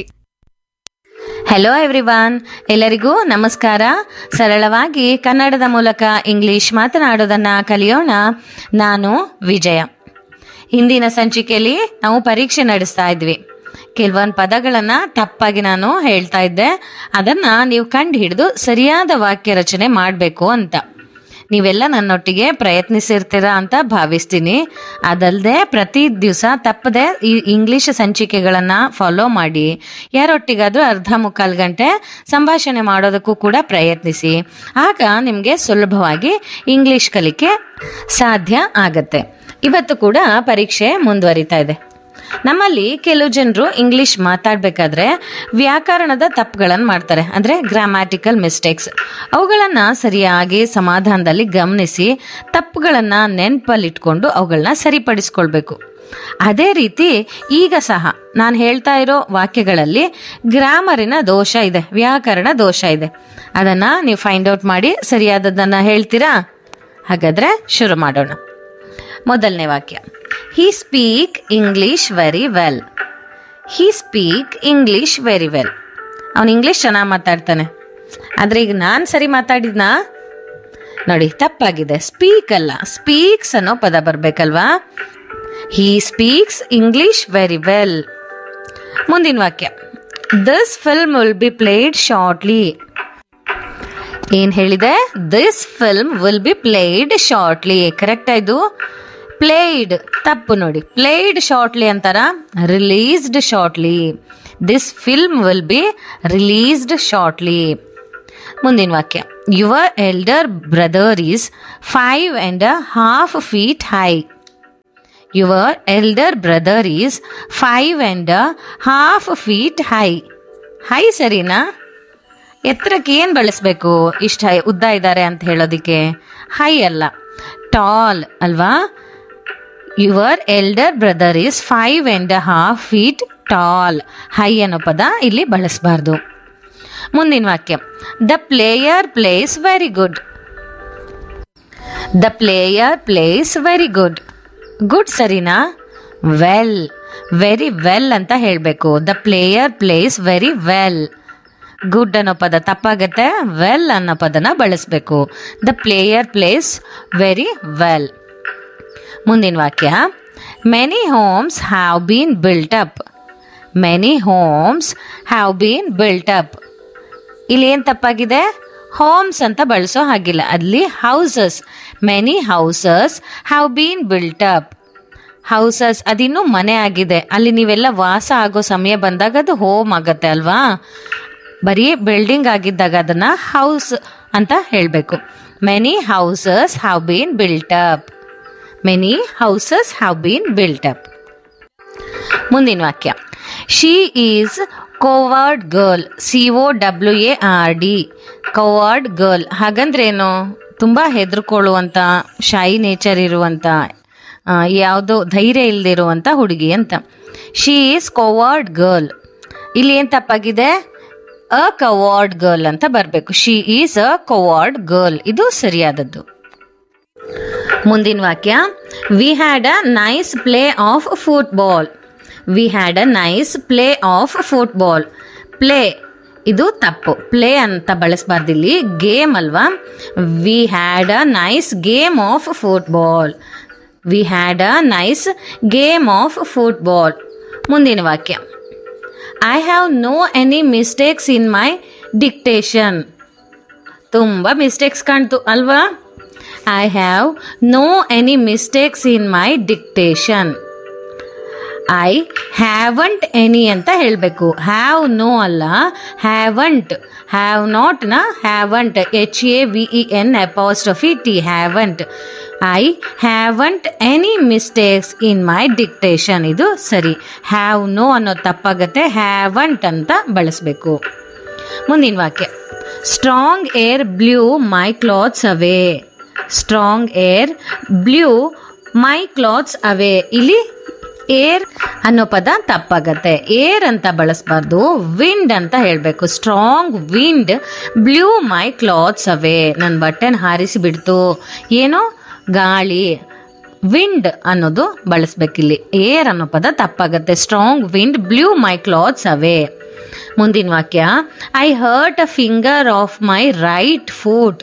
ಹೆಲೋ ಎವ್ರಿವಾನ್ ಎಲ್ಲರಿಗೂ ನಮಸ್ಕಾರ ಸರಳವಾಗಿ ಕನ್ನಡದ ಮೂಲಕ ಇಂಗ್ಲಿಷ್ ಮಾತನಾಡೋದನ್ನ ಕಲಿಯೋಣ ನಾನು ವಿಜಯ ಹಿಂದಿನ ಸಂಚಿಕೆಯಲ್ಲಿ ನಾವು ಪರೀಕ್ಷೆ ನಡೆಸ್ತಾ ಇದ್ವಿ ಕೆಲವೊಂದು ಪದಗಳನ್ನ ತಪ್ಪಾಗಿ ನಾನು ಹೇಳ್ತಾ ಇದ್ದೆ ಅದನ್ನ ನೀವು ಕಂಡು ಹಿಡಿದು ಸರಿಯಾದ ವಾಕ್ಯ ರಚನೆ ಮಾಡಬೇಕು ಅಂತ ನೀವೆಲ್ಲ ನನ್ನೊಟ್ಟಿಗೆ ಪ್ರಯತ್ನಿಸಿರ್ತೀರಾ ಅಂತ ಭಾವಿಸ್ತೀನಿ ಅದಲ್ಲದೆ ಪ್ರತಿ ದಿವಸ ತಪ್ಪದೆ ಈ ಇಂಗ್ಲಿಷ್ ಸಂಚಿಕೆಗಳನ್ನು ಫಾಲೋ ಮಾಡಿ ಯಾರೊಟ್ಟಿಗಾದ್ರೂ ಅರ್ಧ ಮುಕ್ಕಾಲು ಗಂಟೆ ಸಂಭಾಷಣೆ ಮಾಡೋದಕ್ಕೂ ಕೂಡ ಪ್ರಯತ್ನಿಸಿ ಆಗ ನಿಮಗೆ ಸುಲಭವಾಗಿ ಇಂಗ್ಲಿಷ್ ಕಲಿಕೆ ಸಾಧ್ಯ ಆಗತ್ತೆ ಇವತ್ತು ಕೂಡ ಪರೀಕ್ಷೆ ಮುಂದುವರಿತಾ ಇದೆ ನಮ್ಮಲ್ಲಿ ಕೆಲವು ಜನರು ಇಂಗ್ಲಿಷ್ ಮಾತಾಡಬೇಕಾದ್ರೆ ವ್ಯಾಕರಣದ ತಪ್ಪುಗಳನ್ನು ಮಾಡ್ತಾರೆ ಅಂದರೆ ಗ್ರಾಮ್ಯಾಟಿಕಲ್ ಮಿಸ್ಟೇಕ್ಸ್ ಅವುಗಳನ್ನು ಸರಿಯಾಗಿ ಸಮಾಧಾನದಲ್ಲಿ ಗಮನಿಸಿ ತಪ್ಪುಗಳನ್ನು ನೆನಪಲ್ಲಿಟ್ಕೊಂಡು ಅವುಗಳನ್ನ ಸರಿಪಡಿಸ್ಕೊಳ್ಬೇಕು ಅದೇ ರೀತಿ ಈಗ ಸಹ ನಾನು ಹೇಳ್ತಾ ಇರೋ ವಾಕ್ಯಗಳಲ್ಲಿ ಗ್ರಾಮರಿನ ದೋಷ ಇದೆ ವ್ಯಾಕರಣ ದೋಷ ಇದೆ ಅದನ್ನು ನೀವು ಫೈಂಡ್ ಔಟ್ ಮಾಡಿ ಸರಿಯಾದದನ್ನು ಹೇಳ್ತೀರಾ ಹಾಗಾದರೆ ಶುರು ಮಾಡೋಣ ಮೊದಲನೇ ವಾಕ್ಯ he speak English very well he speak English very well ಅವನು ಇಂಗ್ಲಿಷ್ ಚೆನ್ನಾಗಿ ಮಾತಾಡ್ತಾನೆ ಆದರೆ ಈಗ ನಾನು ಸರಿ ಮಾತಾಡಿದ್ನಾ ನೋಡಿ ತಪ್ಪಾಗಿದೆ ಸ್ಪೀಕ್ ಅಲ್ಲ ಸ್ಪೀಕ್ಸ್ ಅನ್ನೋ ಪದ ಬರಬೇಕಲ್ವಾ he speaks English very well ಮುಂದಿನ ವಾಕ್ಯ this film will be played shortly ಏನ್ ಹೇಳಿದೆ this film will be played shortly correct ಆಯ್ತು ಪ್ಲೇಡ್ ತಪ್ಪು ನೋಡಿ ಪ್ಲೇಡ್ ಶಾರ್ಟ್ಲಿ ಅಂತಾರ released shortly this film will be released shortly ಮುಂದಿನ ವಾಕ್ಯ your elder brother is five and a half feet high your elder brother is five and a half feet high high ಸರಿನಾ ಎತ್ತರಕ್ಕೆ ಏನು ಬಳಸಬೇಕು ಇಷ್ಟ high ಉದ್ದ ಇದ್ದಾರೆ ಅಂತ ಹೇಳೋದಕ್ಕೆ ಹೈ ಅಲ್ಲ ಟಾಲ್ ಅಲ್ವಾ your elder brother is five and a half feet tall high ಅನ್ನೋ ಪದ ಇಲ್ಲಿ ಬಳಸಬಾರ್ದು ಮುಂದಿನ ವಾಕ್ಯ the player plays very good the player plays very good good ಸರಿನಾ ವೆಲ್ ವೆರಿ ವೆಲ್ ಅಂತ ಹೇಳಬೇಕು the player plays very well good ಅನ್ನೋ ಪದ ತಪ್ಪಾಗತ್ತೆ ವೆಲ್ ಅನ್ನೋ ಪದನ ಬಳಸಬೇಕು the player plays very well ಮುಂದಿನ ವಾಕ್ಯ many homes have been built up many homes have been built up ಇಲ್ಲಿ ಏನು ತಪ್ಪಾಗಿದೆ ಹೋಮ್ಸ್ ಅಂತ ಬಳಸೋ ಹಾಗಿಲ್ಲ ಅಲ್ಲಿ houses many houses have been built up houses ಅದಿನ್ನೂ ಮನೆ ಆಗಿದೆ ಅಲ್ಲಿ ನೀವೆಲ್ಲ ವಾಸ ಆಗೋ ಸಮಯ ಬಂದಾಗ ಅದು ಹೋಮ್ ಆಗತ್ತೆ ಅಲ್ವಾ ಬರೀ ಬಿಲ್ಡಿಂಗ್ ಆಗಿದ್ದಾಗ ಅದನ್ನ ಹೌಸ್ ಅಂತ ಹೇಳಬೇಕು many houses have been built up many houses have been built up ಮುಂದಿನ ವಾಕ್ಯ she is coward girl C O W A R D coward girl ಹಾಗಂದ್ರೇನು ತುಂಬ ಹೆದರ್ಕೊಳ್ಳುವಂಥ ಶಾಯಿ ನೇಚರ್ ಇರುವಂಥ ಯಾವುದೋ ಧೈರ್ಯ ಇಲ್ಲದಿರುವಂಥ ಹುಡುಗಿ ಅಂತ ಶಿ ಈಸ್ ಕೋವರ್ಡ್ ಗರ್ಲ್ ಇಲ್ಲಿ ಏನು ತಪ್ಪಾಗಿದೆ ಅ ಕವಾರ್ಡ್ ಗರ್ಲ್ ಅಂತ ಬರಬೇಕು she is a coward girl ಇದು ಸರಿಯಾದದ್ದು ಮುಂದಿನ ವಾಕ್ಯ we had a nice play of football we had a nice play of football play ಇದು ತಪ್ಪು ಪ್ಲೇ ಅಂತ ಬಳಸಬಾರ್ದು ಇಲ್ಲಿ ಗೇಮ್ ಅಲ್ವಾ we had a nice game of football we had a nice game of football ಮುಂದಿನ ವಾಕ್ಯ I have no any mistakes in my dictation ತುಂಬ mistakes ಕಾಣ್ತು ಅಲ್ವಾ I have no any mistakes in my dictation I haven't any ಅಂತ ಹೇಳಬೇಕು have no ಅಲ್ಲ haven't have ನಾಟ್ನ haven't H A V E N apostrophe T haven't I haven't any mistakes in my dictation ಇದು ಸರಿ have no ಅನ್ನೋದು ತಪ್ಪಾಗತ್ತೆ haven't ಅಂತ ಬಳಸಬೇಕು ಮುಂದಿನ ವಾಕ್ಯ strong air blew my clothes away strong air blew my clothes away ಇಲ್ಲಿ air ಅನ್ನೋ ಪದ ತಪ್ಪಾಗತ್ತೆ ಏರ್ ಅಂತ ಬಳಸಬಾರ್ದು ವಿಂಡ್ ಅಂತ ಹೇಳಬೇಕು strong wind blew my clothes away ನನ್ನ ಬಟ್ಟೆನ ಹಾರಿಸಿ ಬಿಡ್ತು ಏನೋ ಗಾಳಿ ವಿಂಡ್ ಅನ್ನೋದು ಬಳಸ್ಬೇಕಿಲ್ಲಿ ಏರ್ ಅನ್ನೋ ಪದ ತಪ್ಪಾಗತ್ತೆ strong wind blew my clothes away ಮುಂದಿನ ವಾಕ್ಯ I hurt a finger of my right foot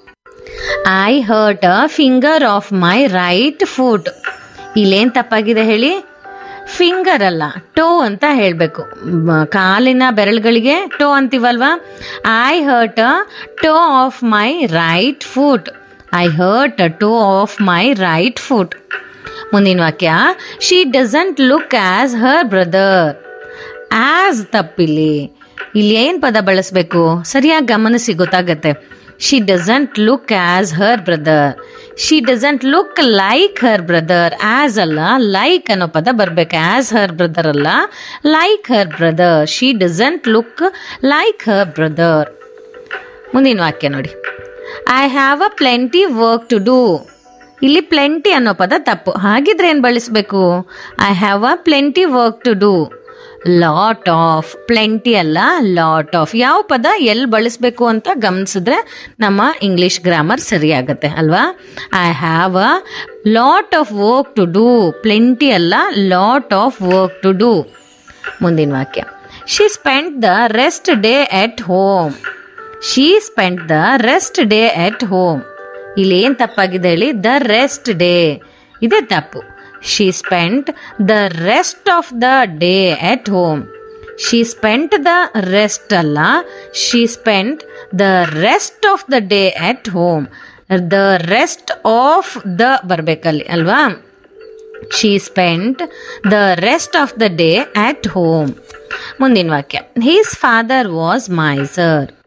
I hurt a finger of my right foot ಇಲ್ಲೇನು ತಪ್ಪಾಗಿದೆ ಹೇಳಿ ಫಿಂಗರ್ ಅಲ್ಲ ಟೋ ಅಂತ ಹೇಳಬೇಕು ಕಾಲಿನ ಬೆರಳುಗಳಿಗೆ ಟೋ ಅಂತೀವಲ್ವಾ I hurt a toe of my right foot I hurt a toe of my right foot ಮುಂದಿನ ವಾಕ್ಯ she doesn't look as her brother as ತಪ್ಪಿಲ್ಲಿ ಇಲ್ಲಿ ಏನು ಪದ ಬಳಸಬೇಕು ಸರಿಯಾಗಿ ಗಮನಿಸಿ ಗೊತ್ತಾಗತ್ತೆ she doesn't look as her brother she doesn't look like her brother as ಅಲ್ಲ ಲೈಕ್ ಅನ್ನೋ ಪದ ಬರ್ಬೇಕು ಆಸ್ ಹರ್ ಬ್ರದರ್ ಅಲ್ಲ like her brother she doesn't look like her brother ಮುಂದಿನ ವಾಕ್ಯ ನೋಡಿ I have a plenty work to do ಇಲ್ಲಿ plenty ಅನ್ನೋ ಪದ ತಪ್ಪು ಹಾಗಿದ್ರೆ ಏನು ಬಳಸಬೇಕು I have a plenty work to do lot of plenty ಅಲ್ಲ ಲಾಟ್ ಆಫ್ ಯಾವ ಪದ ಎಲ್ಲಿ ಬಳಸಬೇಕು ಅಂತ ಗಮನಿಸಿದ್ರೆ ನಮ್ಮ ಇಂಗ್ಲಿಷ್ ಗ್ರಾಮರ್ ಸರಿಯಾಗತ್ತೆ ಅಲ್ವಾ I have a lot of work to do plenty ಅಲ್ಲ lot of work to do ಮುಂದಿನ ವಾಕ್ಯ she spend the rest day at home she spend the rest day at home ಇಲ್ಲಿ ಏನು ತಪ್ಪಾಗಿದೆ ಹೇಳಿ ದ ರೆಸ್ಟ್ ಡೇ ಇದೇ ತಪ್ಪು she spent the rest of the day at home she spent the rest ಅಲ್ಲ she spent the rest of the day at home the rest of the ಬರಬೇಕಲ್ಲಿ ಅಲ್ವಾ she spent the rest of the day at home ಮುಂದಿನ ವಾಕ್ಯ his father was miser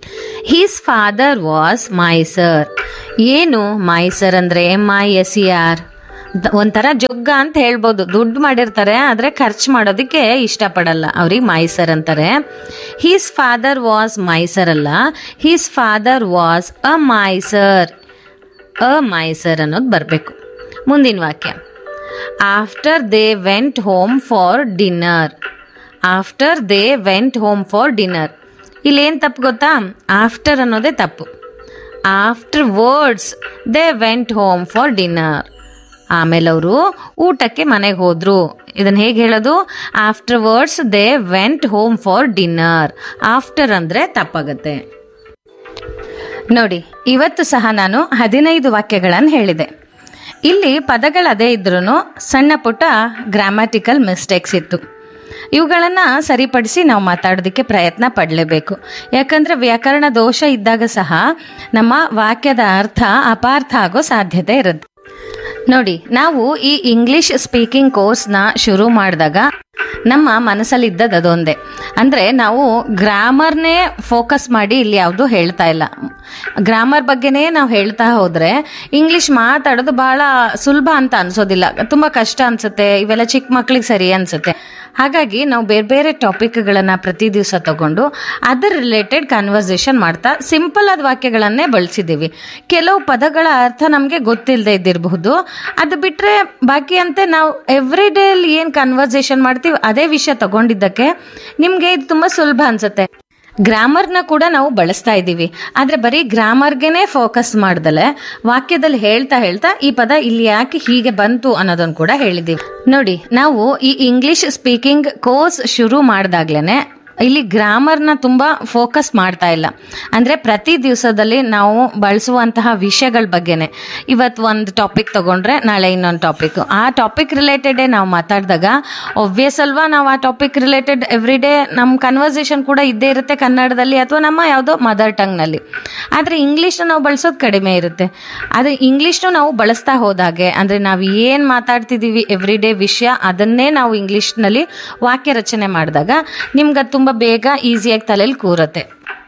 his father was miser ಏನು miser ಅಂದ್ರೆ M I S E R ಒಂಥರ ಜೊಗ್ಗ ಅಂತ ಹೇಳ್ಬೋದು ದುಡ್ಡು ಮಾಡಿರ್ತಾರೆ ಆದ್ರೆ ಖರ್ಚು ಮಾಡೋದಕ್ಕೆ ಇಷ್ಟಪಡಲ್ಲ ಅವ್ರಿಗೆ ಮೈಸರ್ ಅಂತಾರೆ ಹೀಸ್ ಫಾದರ್ ವಾಸ್ ಮೈಸರ್ ಅಲ್ಲ he's father was a miser a miser ಅನ್ನೋದು ಬರಬೇಕು ಮುಂದಿನ ವಾಕ್ಯ after they went home for dinner after they went home for dinner ಇಲ್ಲೇನು ತಪ್ಪು ಗೊತ್ತಾ ಆಫ್ಟರ್ ಅನ್ನೋದೇ ತಪ್ಪು afterwards they went home for dinner ಆಮೇಲೆ ಅವರು ಊಟಕ್ಕೆ ಮನೆಗೆ ಹೋದ್ರು ಇದನ್ನ ಹೇಗೆ ಹೇಳೋದು afterwards they went home for dinner after ಅಂದ್ರೆ ತಪ್ಪಾಗತ್ತೆ ನೋಡಿ ಇವತ್ತು ಸಹ ನಾನು ಹದಿನೈದು ವಾಕ್ಯಗಳನ್ನು ಹೇಳಿದೆ ಇಲ್ಲಿ ಪದಗಳದೇ ಇದ್ರೂ ಸಣ್ಣ ಪುಟ್ಟ ಗ್ರಾಮ್ಯಾಟಿಕಲ್ ಮಿಸ್ಟೇಕ್ಸ್ ಇತ್ತು ಇವುಗಳನ್ನು ಸರಿಪಡಿಸಿ ನಾವು ಮಾತಾಡೋದಕ್ಕೆ ಪ್ರಯತ್ನ ಪಡಲೇಬೇಕು ಯಾಕಂದ್ರೆ ವ್ಯಾಕರಣ ದೋಷ ಇದ್ದಾಗ ಸಹ ನಮ್ಮ ವಾಕ್ಯದ ಅರ್ಥ ಅಪಾರ್ಥ ಆಗೋ ಸಾಧ್ಯತೆ ಇರುತ್ತೆ ನೋಡಿ ನಾವು ಈ ಇಂಗ್ಲಿಷ್ ಸ್ಪೀಕಿಂಗ್ ಕೋರ್ಸ್ನ ಶುರು ಮಾಡಿದಾಗ ನಮ್ಮ ಮನಸ್ಸಲ್ಲಿ ಇದ್ದದ್ದು ಅದೊಂದೇ ಅಂದರೆ ನಾವು ಗ್ರಾಮರ್ನೇ ಫೋಕಸ್ ಮಾಡಿ ಇಲ್ಲಿ ಯಾವುದು ಹೇಳ್ತಾ ಇಲ್ಲ ಗ್ರಾಮರ್ ಬಗ್ಗೆನೇ ನಾವು ಹೇಳ್ತಾ ಹೋದ್ರೆ ಇಂಗ್ಲಿಷ್ ಮಾತಾಡೋದು ಬಹಳ ಸುಲಭ ಅಂತ ಅನ್ಸೋದಿಲ್ಲ ತುಂಬ ಕಷ್ಟ ಅನ್ಸುತ್ತೆ ಇವೆಲ್ಲ ಚಿಕ್ಕ ಮಕ್ಳಿಗೆ ಸರಿ ಅನ್ಸುತ್ತೆ ಹಾಗಾಗಿ ನಾವು ಬೇರೆ ಬೇರೆ ಟಾಪಿಕ್ಗಳನ್ನು ಪ್ರತಿ ದಿವಸ ತಗೊಂಡು ಅದರ ರಿಲೇಟೆಡ್ ಕನ್ವರ್ಸೇಷನ್ ಮಾಡ್ತಾ ಸಿಂಪಲ್ ಆದ ವಾಕ್ಯಗಳನ್ನೇ ಬಳಸಿದ್ದೀವಿ ಕೆಲವು ಪದಗಳ ಅರ್ಥ ನಮಗೆ ಗೊತ್ತಿಲ್ಲದೆ ಇದ್ದಿರಬಹುದು ಅದು ಬಿಟ್ಟರೆ ಬಾಕಿ ಅಂತೆ ನಾವು ಎವ್ರಿ ಡೇಲಿ ಏನು ಕನ್ವರ್ಸೇಷನ್ ಮಾಡ್ತೀವಿ ಅದೇ ವಿಷಯ ತಗೊಂಡಿದ್ದಕ್ಕೆ ನಿಮಗೆ ಇದು ತುಂಬ ಸುಲಭ ಅನ್ಸುತ್ತೆ ಗ್ರಾಮರ್ನ ಕೂಡ ನಾವು ಬಳಸ್ತಾ ಇದ್ದೀವಿ ಆದರೆ ಬರೀ ಗ್ರಾಮರ್ಗೆನೇ ಫೋಕಸ್ ಮಾಡ್ದಲೆ ವಾಕ್ಯದಲ್ಲಿ ಹೇಳ್ತಾ ಹೇಳ್ತಾ ಈ ಪದ ಇಲ್ಲಿ ಯಾಕೆ ಹೀಗೆ ಬಂತು ಅನ್ನೋದನ್ನು ಕೂಡ ಹೇಳಿದ್ದೀವಿ ನೋಡಿ ನಾವು ಈ ಇಂಗ್ಲಿಷ್ ಸ್ಪೀಕಿಂಗ್ ಕೋರ್ಸ್ ಶುರು ಮಾಡಿದಾಗ್ಲೇ ಇಲ್ಲಿ ಗ್ರಾಮರ್ನ ತುಂಬ ಫೋಕಸ್ ಮಾಡ್ತಾ ಇಲ್ಲ ಅಂದರೆ ಪ್ರತಿ ದಿವಸದಲ್ಲಿ ನಾವು ಬಳಸುವಂತಹ ವಿಷಯಗಳ ಬಗ್ಗೆನೆ ಇವತ್ತು ಒಂದು ಟಾಪಿಕ್ ತಗೊಂಡ್ರೆ ನಾಳೆ ಇನ್ನೊಂದು ಟಾಪಿಕ್ ಆ ಟಾಪಿಕ್ ರಿಲೇಟೆಡೇ ನಾವು ಮಾತಾಡಿದಾಗ ಒಬ್ವಿಯಸ್ ಅಲ್ವಾ ನಾವು ಆ ಟಾಪಿಕ್ ರಿಲೇಟೆಡ್ ಎವ್ರಿ ಡೇ ನಮ್ಮ ಕನ್ವರ್ಸೇಷನ್ ಕೂಡ ಇದ್ದೇ ಇರುತ್ತೆ ಕನ್ನಡದಲ್ಲಿ ಅಥವಾ ನಮ್ಮ ಯಾವುದೋ ಮದರ್ ಟಂಗ್ನಲ್ಲಿ ಆದರೆ ಇಂಗ್ಲೀಷ್ನ ನಾವು ಬಳಸೋದು ಕಡಿಮೆ ಇರುತ್ತೆ ಆದರೆ ಇಂಗ್ಲೀಷ್ನು ನಾವು ಬಳಸ್ತಾ ಹೋದಾಗೆ ಅಂದರೆ ನಾವು ಏನು ಮಾತಾಡ್ತಿದ್ದೀವಿ ಎವ್ರಿ ಡೇ ವಿಷಯ ಅದನ್ನೇ ನಾವು ಇಂಗ್ಲೀಷ್ನಲ್ಲಿ ವಾಕ್ಯ ರಚನೆ ಮಾಡಿದಾಗ ನಿಮ್ಗೆ ಅದು ತುಂಬ ಬೇಗ ಈಸಿಯಾಗಿ ತಲೆಯಲ್ಲಿ ಕೂರುತ್ತೆ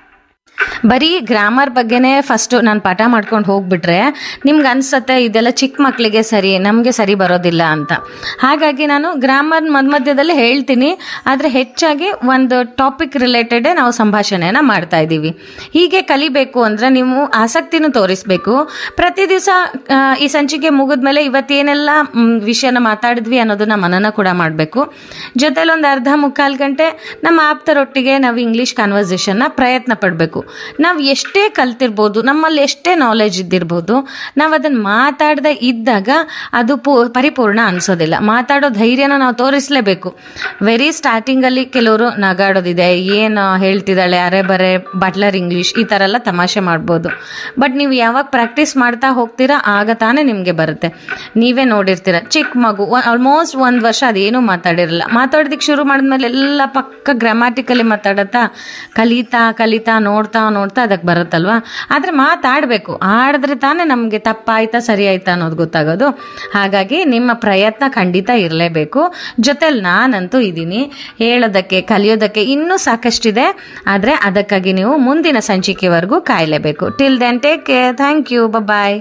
ಬರೀ ಗ್ರಾಮರ್ ಬಗ್ಗೆನೇ ಫಸ್ಟು ನಾನು ಪಾಠ ಮಾಡ್ಕೊಂಡು ಹೋಗ್ಬಿಟ್ರೆ ನಿಮ್ಗೆ ಅನ್ಸತ್ತೆ ಇದೆಲ್ಲ ಚಿಕ್ಕ ಮಕ್ಕಳಿಗೆ ಸರಿ ನಮಗೆ ಸರಿ ಬರೋದಿಲ್ಲ ಅಂತ ಹಾಗಾಗಿ ನಾನು ಗ್ರಾಮರ್ ಮಧ್ಯ ಮಧ್ಯದಲ್ಲಿ ಹೇಳ್ತೀನಿ ಆದರೆ ಹೆಚ್ಚಾಗಿ ಒಂದು ಟಾಪಿಕ್ ರಿಲೇಟೆಡೇ ನಾವು ಸಂಭಾಷಣೆನ ಮಾಡ್ತಾ ಇದ್ದೀವಿ ಹೀಗೆ ಕಲಿಬೇಕು ಅಂದರೆ ನೀವು ಆಸಕ್ತಿನೂ ತೋರಿಸ್ಬೇಕು ಪ್ರತಿ ದಿವಸ ಈ ಸಂಚಿಕೆ ಮುಗಿದ್ಮೇಲೆ ಇವತ್ತೇನೆಲ್ಲ ಮ್, ವಿಷಯನ ಮಾತಾಡಿದ್ವಿ ಅನ್ನೋದನ್ನ ಮನನ ಕೂಡ ಮಾಡಬೇಕು ಜೊತೆಲಿ ಒಂದು ಅರ್ಧ ಮುಕ್ಕಾಲು ಗಂಟೆ ನಮ್ಮ ಆಪ್ತರೊಟ್ಟಿಗೆ ನಾವು ಇಂಗ್ಲೀಷ್ ಕನ್ವರ್ಸೇಷನ್ನ ಪ್ರಯತ್ನ ಪಡಬೇಕು ನಾವು ಎಷ್ಟೇ ಕಲ್ತಿರ್ಬೋದು ನಮ್ಮಲ್ಲಿ ಎಷ್ಟೇ ನಾಲೆಜ್ ಇದ್ದಿರ್ಬೋದು ನಾವು ಅದನ್ನು ಮಾತಾಡದೆ ಇದ್ದಾಗ ಅದು ಪೂ ಪರಿಪೂರ್ಣ ಅನಿಸೋದಿಲ್ಲ ಮಾತಾಡೋ ಧೈರ್ಯನ ನಾವು ತೋರಿಸಲೇಬೇಕು ವೆರಿ ಸ್ಟಾರ್ಟಿಂಗಲ್ಲಿ ಕೆಲವರು ನಗಾಡೋದಿದೆ ಏನು ಹೇಳ್ತಿದ್ದಾಳೆ ಅರೆ ಬರೆ ಬಟ್ಲರ್ ಇಂಗ್ಲೀಷ್ ಈ ಥರ ಎಲ್ಲ ತಮಾಷೆ ಮಾಡ್ಬೋದು ಬಟ್ ನೀವು ಯಾವಾಗ ಪ್ರಾಕ್ಟೀಸ್ ಮಾಡ್ತಾ ಹೋಗ್ತೀರಾ ಆಗ ತಾನೇ ನಿಮಗೆ ಬರುತ್ತೆ ನೀವೇ ನೋಡಿರ್ತೀರ ಚಿಕ್ಕ ಮಗು ಆಲ್ಮೋಸ್ಟ್ ಒಂದು ವರ್ಷ ಅದೇನೂ ಮಾತಾಡಿರಲ್ಲ ಮಾತಾಡೋದಕ್ಕೆ ಶುರು ಮಾಡಿದ್ಮೇಲೆ ಎಲ್ಲ ಪಕ್ಕ ಗ್ರಾಮ್ಯಾಟಿಕಲಿ ಮಾತಾಡತ್ತಾ ಕಲಿತಾ ಕಲಿತಾ ನೋಡ್ತಾ ನೋಡ್ತಾ ಅದಕ್ಕೆ ಬರುತ್ತಲ್ವಾ ಆದರೆ ಮಾತಾಡಬೇಕು ಆಡಿದ್ರೆ ತಾನೇ ನಮಗೆ ತಪ್ಪಾಯ್ತಾ ಸರಿ ಆಯ್ತಾ ಅನ್ನೋದು ಗೊತ್ತಾಗೋದು ಹಾಗಾಗಿ ನಿಮ್ಮ ಪ್ರಯತ್ನ ಖಂಡಿತ ಇರಲೇಬೇಕು ಜೊತೆಲಿ ನಾನಂತೂ ಇದ್ದೀನಿ ಹೇಳೋದಕ್ಕೆ ಕಲಿಯೋದಕ್ಕೆ ಇನ್ನೂ ಸಾಕಷ್ಟಿದೆ ಆದರೆ ಅದಕ್ಕಾಗಿ ನೀವು ಮುಂದಿನ ಸಂಚಿಕೆವರೆಗೂ ಕಾಯಲೇಬೇಕು till then take care thank you bye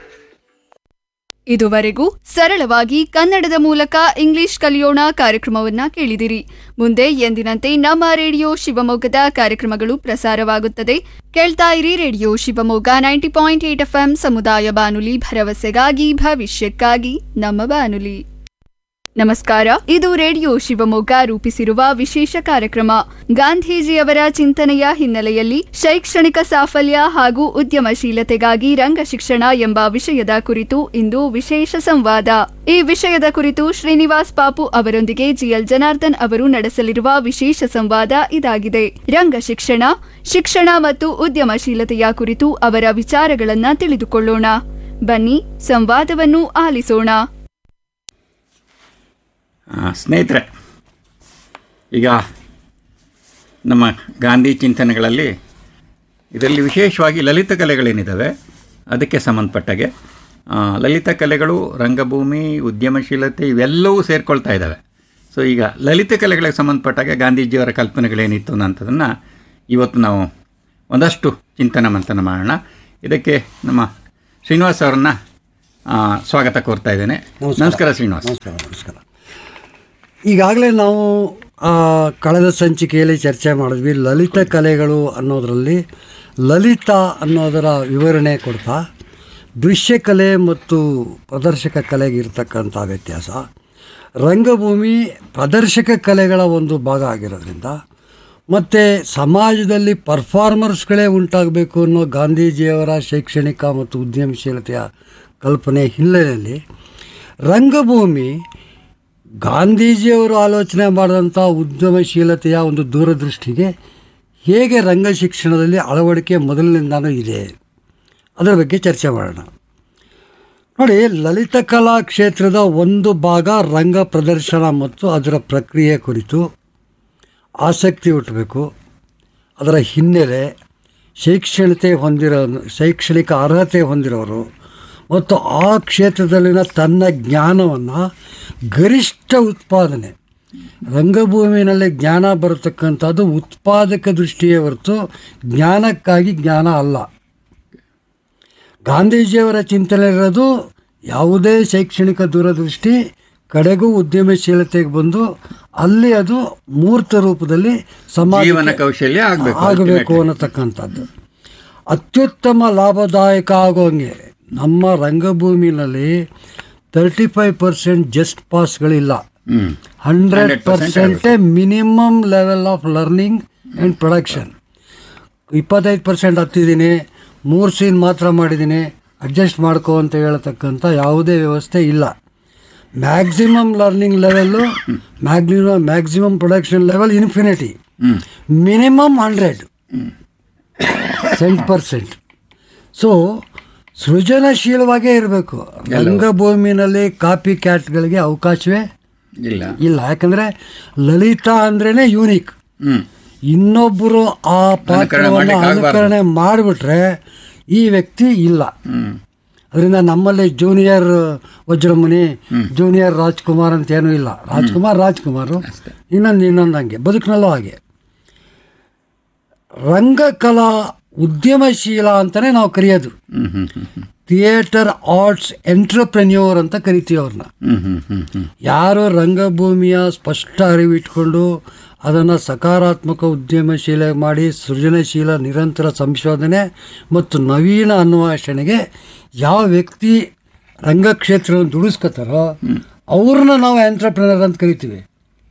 ಇದುವರೆಗೂ ಸರಳವಾಗಿ ಕನ್ನಡದ ಮೂಲಕ ಇಂಗ್ಲಿಷ್ ಕಲಿಯೋಣ ಕಾರ್ಯಕ್ರಮವನ್ನ ಕೇಳಿದಿರಿ ಮುಂದೆ ಎಂದಿನಂತೆ ನಮ್ಮ ರೇಡಿಯೋ ಶಿವಮೊಗ್ಗದ ಕಾರ್ಯಕ್ರಮಗಳು ಪ್ರಸಾರವಾಗುತ್ತದೆ ಕೇಳ್ತಾ ಇರಿ radio Shivamogga ninety point eight FM ಸಮುದಾಯ ಬಾನುಲಿ ಭರವಸೆಗಾಗಿ ಭವಿಷ್ಯಕ್ಕಾಗಿ ನಮ್ಮ ಬಾನುಲಿ ನಮಸ್ಕಾರ ಇದು ರೇಡಿಯೋ ಶಿವಮೊಗ್ಗ ರೂಪಿಸಿರುವ ವಿಶೇಷ ಕಾರ್ಯಕ್ರಮ ಗಾಂಧೀಜಿಯವರ ಚಿಂತನೆಯ ಹಿನ್ನೆಲೆಯಲ್ಲಿ ಶೈಕ್ಷಣಿಕ ಸಾಫಲ್ಯ ಹಾಗೂ ಉದ್ಯಮಶೀಲತೆಗಾಗಿ ರಂಗ ಶಿಕ್ಷಣ ಎಂಬ ವಿಷಯದ ಕುರಿತು ಇಂದು ವಿಶೇಷ ಸಂವಾದ ಈ ವಿಷಯದ ಕುರಿತು ಶ್ರೀನಿವಾಸ್ ಪಾಪು ಅವರೊಂದಿಗೆ ಜಿಎಲ್ ಜನಾರ್ದನ್ ಅವರು ನಡೆಸಲಿರುವ ವಿಶೇಷ ಸಂವಾದ ಇದಾಗಿದೆ ರಂಗ ಶಿಕ್ಷಣ ಶಿಕ್ಷಣ ಮತ್ತು ಉದ್ಯಮಶೀಲತೆಯ ಕುರಿತು ಅವರ ವಿಚಾರಗಳನ್ನ ತಿಳಿದುಕೊಳ್ಳೋಣ ಬನ್ನಿ ಸಂವಾದವನ್ನು ಆಲಿಸೋಣ ಆ, ಸ್ನೇಹಿತರೆ ಈಗ ನಮ್ಮ ಗಾಂಧಿ ಚಿಂತನೆಗಳಲ್ಲಿ ಇದರಲ್ಲಿ ವಿಶೇಷವಾಗಿ ಲಲಿತ ಕಲೆಗಳೇನಿದ್ದಾವೆ ಅದಕ್ಕೆ ಸಂಬಂಧಪಟ್ಟಾಗೆ ಆ, ಲಲಿತ ಕಲೆಗಳು ರಂಗಭೂಮಿ ಉದ್ಯಮಶೀಲತೆ ಇವೆಲ್ಲವೂ ಸೇರಿಕೊಳ್ತಾ ಇದ್ದಾವೆ ಸೊ ಈಗ ಲಲಿತ ಕಲೆಗಳಿಗೆ ಸಂಬಂಧಪಟ್ಟಾಗೆ ಗಾಂಧೀಜಿಯವರ ಕಲ್ಪನೆಗಳೇನಿತ್ತು ಅನ್ನೋಂಥದ್ದನ್ನು ಇವತ್ತು ನಾವು ಒಂದಷ್ಟು ಚಿಂತನ ಮಂಥನ ಮಾಡೋಣ ಇದಕ್ಕೆ ನಮ್ಮ ಶ್ರೀನಿವಾಸ್ ಅವರನ್ನ ಆ, ಸ್ವಾಗತ ಕೋರ್ತಾ ಇದ್ದೇನೆ ನಮಸ್ಕಾರ ಶ್ರೀನಿವಾಸ್ ನಮಸ್ಕಾರ ನಮಸ್ಕಾರ ಈಗಾಗಲೇ ನಾವು ಆ, ಕಳೆದ ಸಂಚಿಕೆಯಲ್ಲಿ ಚರ್ಚೆ ಮಾಡಿದ್ವಿ ಲಲಿತ ಕಲೆಗಳು ಅನ್ನೋದರಲ್ಲಿ ಲಲಿತ ಅನ್ನೋದರ ವಿವರಣೆ ಕೊಡ್ತಾ ದೃಶ್ಯಕಲೆ ಮತ್ತು ಪ್ರದರ್ಶಕ ಕಲೆಗೆ ಇರ್ತಕ್ಕಂಥ ವ್ಯತ್ಯಾಸ ರಂಗಭೂಮಿ ಪ್ರದರ್ಶಕ ಕಲೆಗಳ ಒಂದು ಭಾಗ ಆಗಿರೋದ್ರಿಂದ ಮತ್ತು ಸಮಾಜದಲ್ಲಿ ಪರ್ಫಾರ್ಮರ್ಸ್ಗಳೇ ಉಂಟಾಗಬೇಕು ಅನ್ನೋ ಗಾಂಧೀಜಿಯವರ ಶೈಕ್ಷಣಿಕ ಮತ್ತು ಉದ್ಯಮಶೀಲತೆಯ ಕಲ್ಪನೆ ಹಿನ್ನೆಲೆಯಲ್ಲಿ ರಂಗಭೂಮಿ ಗಾಂಧೀಜಿಯವರು ಆಲೋಚನೆ ಮಾಡಿದಂಥ ಉದ್ಯಮಶೀಲತೆಯ ಒಂದು ದೂರದೃಷ್ಟಿಗೆ ಹೇಗೆ ರಂಗ ಶಿಕ್ಷಣದಲ್ಲಿ ಅಳವಡಿಕೆ ಮೊದಲಿನಿಂದಾನೂ ಇದೆ ಅದರ ಬಗ್ಗೆ ಚರ್ಚೆ ಮಾಡೋಣ ನೋಡಿ ಲಲಿತ ಕಲಾ ಕ್ಷೇತ್ರದ ಒಂದು ಭಾಗ ರಂಗ ಪ್ರದರ್ಶನ ಮತ್ತು ಅದರ ಪ್ರಕ್ರಿಯೆ ಕುರಿತು ಆಸಕ್ತಿ ಹುಟ್ಟಬೇಕು ಅದರ ಹಿನ್ನೆಲೆ ಶೈಕ್ಷಣಿಕತೆ ಹೊಂದಿರೋ ಶೈಕ್ಷಣಿಕ ಅರ್ಹತೆ ಹೊಂದಿರೋರು ಮತ್ತು ಆ ಕ್ಷೇತ್ರದಲ್ಲಿನ ತನ್ನ ಜ್ಞಾನವನ್ನು ಗರಿಷ್ಠ ಉತ್ಪಾದನೆ ರಂಗಭೂಮಿನಲ್ಲಿ ಜ್ಞಾನ ಬರತಕ್ಕಂಥದ್ದು ಉತ್ಪಾದಕ ದೃಷ್ಟಿಯೇ ಹೊರತು ಜ್ಞಾನಕ್ಕಾಗಿ ಜ್ಞಾನ ಅಲ್ಲ ಗಾಂಧೀಜಿಯವರ ಚಿಂತನೆ ಇರೋದು ಯಾವುದೇ ಶೈಕ್ಷಣಿಕ ದೂರದೃಷ್ಟಿ ಕಡೆಗೂ ಉದ್ಯಮಶೀಲತೆಗೆ ಬಂದು ಅಲ್ಲಿ ಅದು ಮೂರ್ತ ರೂಪದಲ್ಲಿ ಸಮಾಜ ಜೀವನ ಕೌಶಲ್ಯ ಆಗಬೇಕು ಆಗಬೇಕು ಅನ್ನತಕ್ಕಂಥದ್ದು ಅತ್ಯುತ್ತಮ ಲಾಭದಾಯಕ ಆಗೋಂಗೆ ನಮ್ಮ ರಂಗಭೂಮಿನಲ್ಲಿ ತರ್ಟಿ ಫೈವ್ ಪರ್ಸೆಂಟ್ ಜಸ್ಟ್ ಪಾಸ್ಗಳಿಲ್ಲ ಹ್ಮ್ ಹಂಡ್ರೆಡ್ ಪರ್ಸೆಂಟೇ minimum level of learning and production ಇಪ್ಪತ್ತೈದು ಪರ್ಸೆಂಟ್ ಹತ್ತಿದ್ದೀನಿ ಮೂರು ಸೀನ್ ಮಾತ್ರ ಮಾಡಿದ್ದೀನಿ ಅಡ್ಜಸ್ಟ್ ಮಾಡ್ಕೋ ಅಂತ ಹೇಳ್ತಕ್ಕಂಥ ಯಾವುದೇ ವ್ಯವಸ್ಥೆ ಇಲ್ಲ maximum learning level maximum maximum production level infinity minimum hundred cent percent so ಸೃಜನಶೀಲವಾಗೇ ಇರಬೇಕು ರಂಗಭೂಮಿನಲ್ಲಿ ಕಾಪಿ ಕ್ಯಾಟ್ಗಳಿಗೆ ಅವಕಾಶವೇ ಇಲ್ಲ ಇಲ್ಲ ಯಾಕಂದರೆ ಲಲಿತಾ ಅಂದ್ರೇ ಯೂನಿಕ್ ಹ್ಮ್ ಇನ್ನೊಬ್ಬರು ಆ ಪಾತ್ರವನ್ನು ಮಾಡ್ಲಿಕ್ಕೆ ಆಗ್ಬಾರ್ದು. ಅನುಕರಣೆ ಮಾಡಿಬಿಟ್ರೆ ಈ ವ್ಯಕ್ತಿ ಇಲ್ಲ ಅದರಿಂದ ನಮ್ಮಲ್ಲಿ ಜೂನಿಯರ್ ವಜ್ರಮುನಿ ಜೂನಿಯರ್ ರಾಜ್ಕುಮಾರ್ ಅಂತ ಏನೂ ಇಲ್ಲ ರಾಜ್ಕುಮಾರ್ ರಾಜ್ಕುಮಾರು ಇನ್ನೊಂದು ಇನ್ನೊಂದು ಹಂಗೆ ಬದುಕಿನಲ್ಲೂ ಹಾಗೆ ರಂಗಕಲಾ ಉದ್ಯಮಶೀಲ ಅಂತಲೇ ನಾವು ಕರೆಯೋದು ಹ್ಮ್ ಹ್ಮ್ ಹ್ಮ್ ಹ್ಮ್ ಥಿಯೇಟರ್ ಆರ್ಟ್ಸ್ ಎಂಟ್ರಪ್ರೆನ್ಯೂರ್ ಅಂತ ಕರಿತೀವಿ ಅವ್ರನ್ನ ಹ್ಮ್ ಹ್ಮ್ ಹ್ಮ್ ಹ್ಮ್ ಯಾರು ರಂಗಭೂಮಿಯ ಸ್ಪಷ್ಟ ಅರಿವಿಟ್ಕೊಂಡು ಅದನ್ನು ಸಕಾರಾತ್ಮಕ ಉದ್ಯಮಶೀಲ ಮಾಡಿ ಸೃಜನಶೀಲ ನಿರಂತರ ಸಂಶೋಧನೆ ಮತ್ತು ನವೀನ ಅನ್ವೇಷಣೆಗೆ ಯಾವ ವ್ಯಕ್ತಿ ರಂಗಕ್ಷೇತ್ರವನ್ನು ದುಡಿಸ್ಕೋತಾರೋ ಅವ್ರನ್ನ ನಾವು ಎಂಟ್ರಪ್ರಿನರ್ ಅಂತ ಕರಿತೀವಿ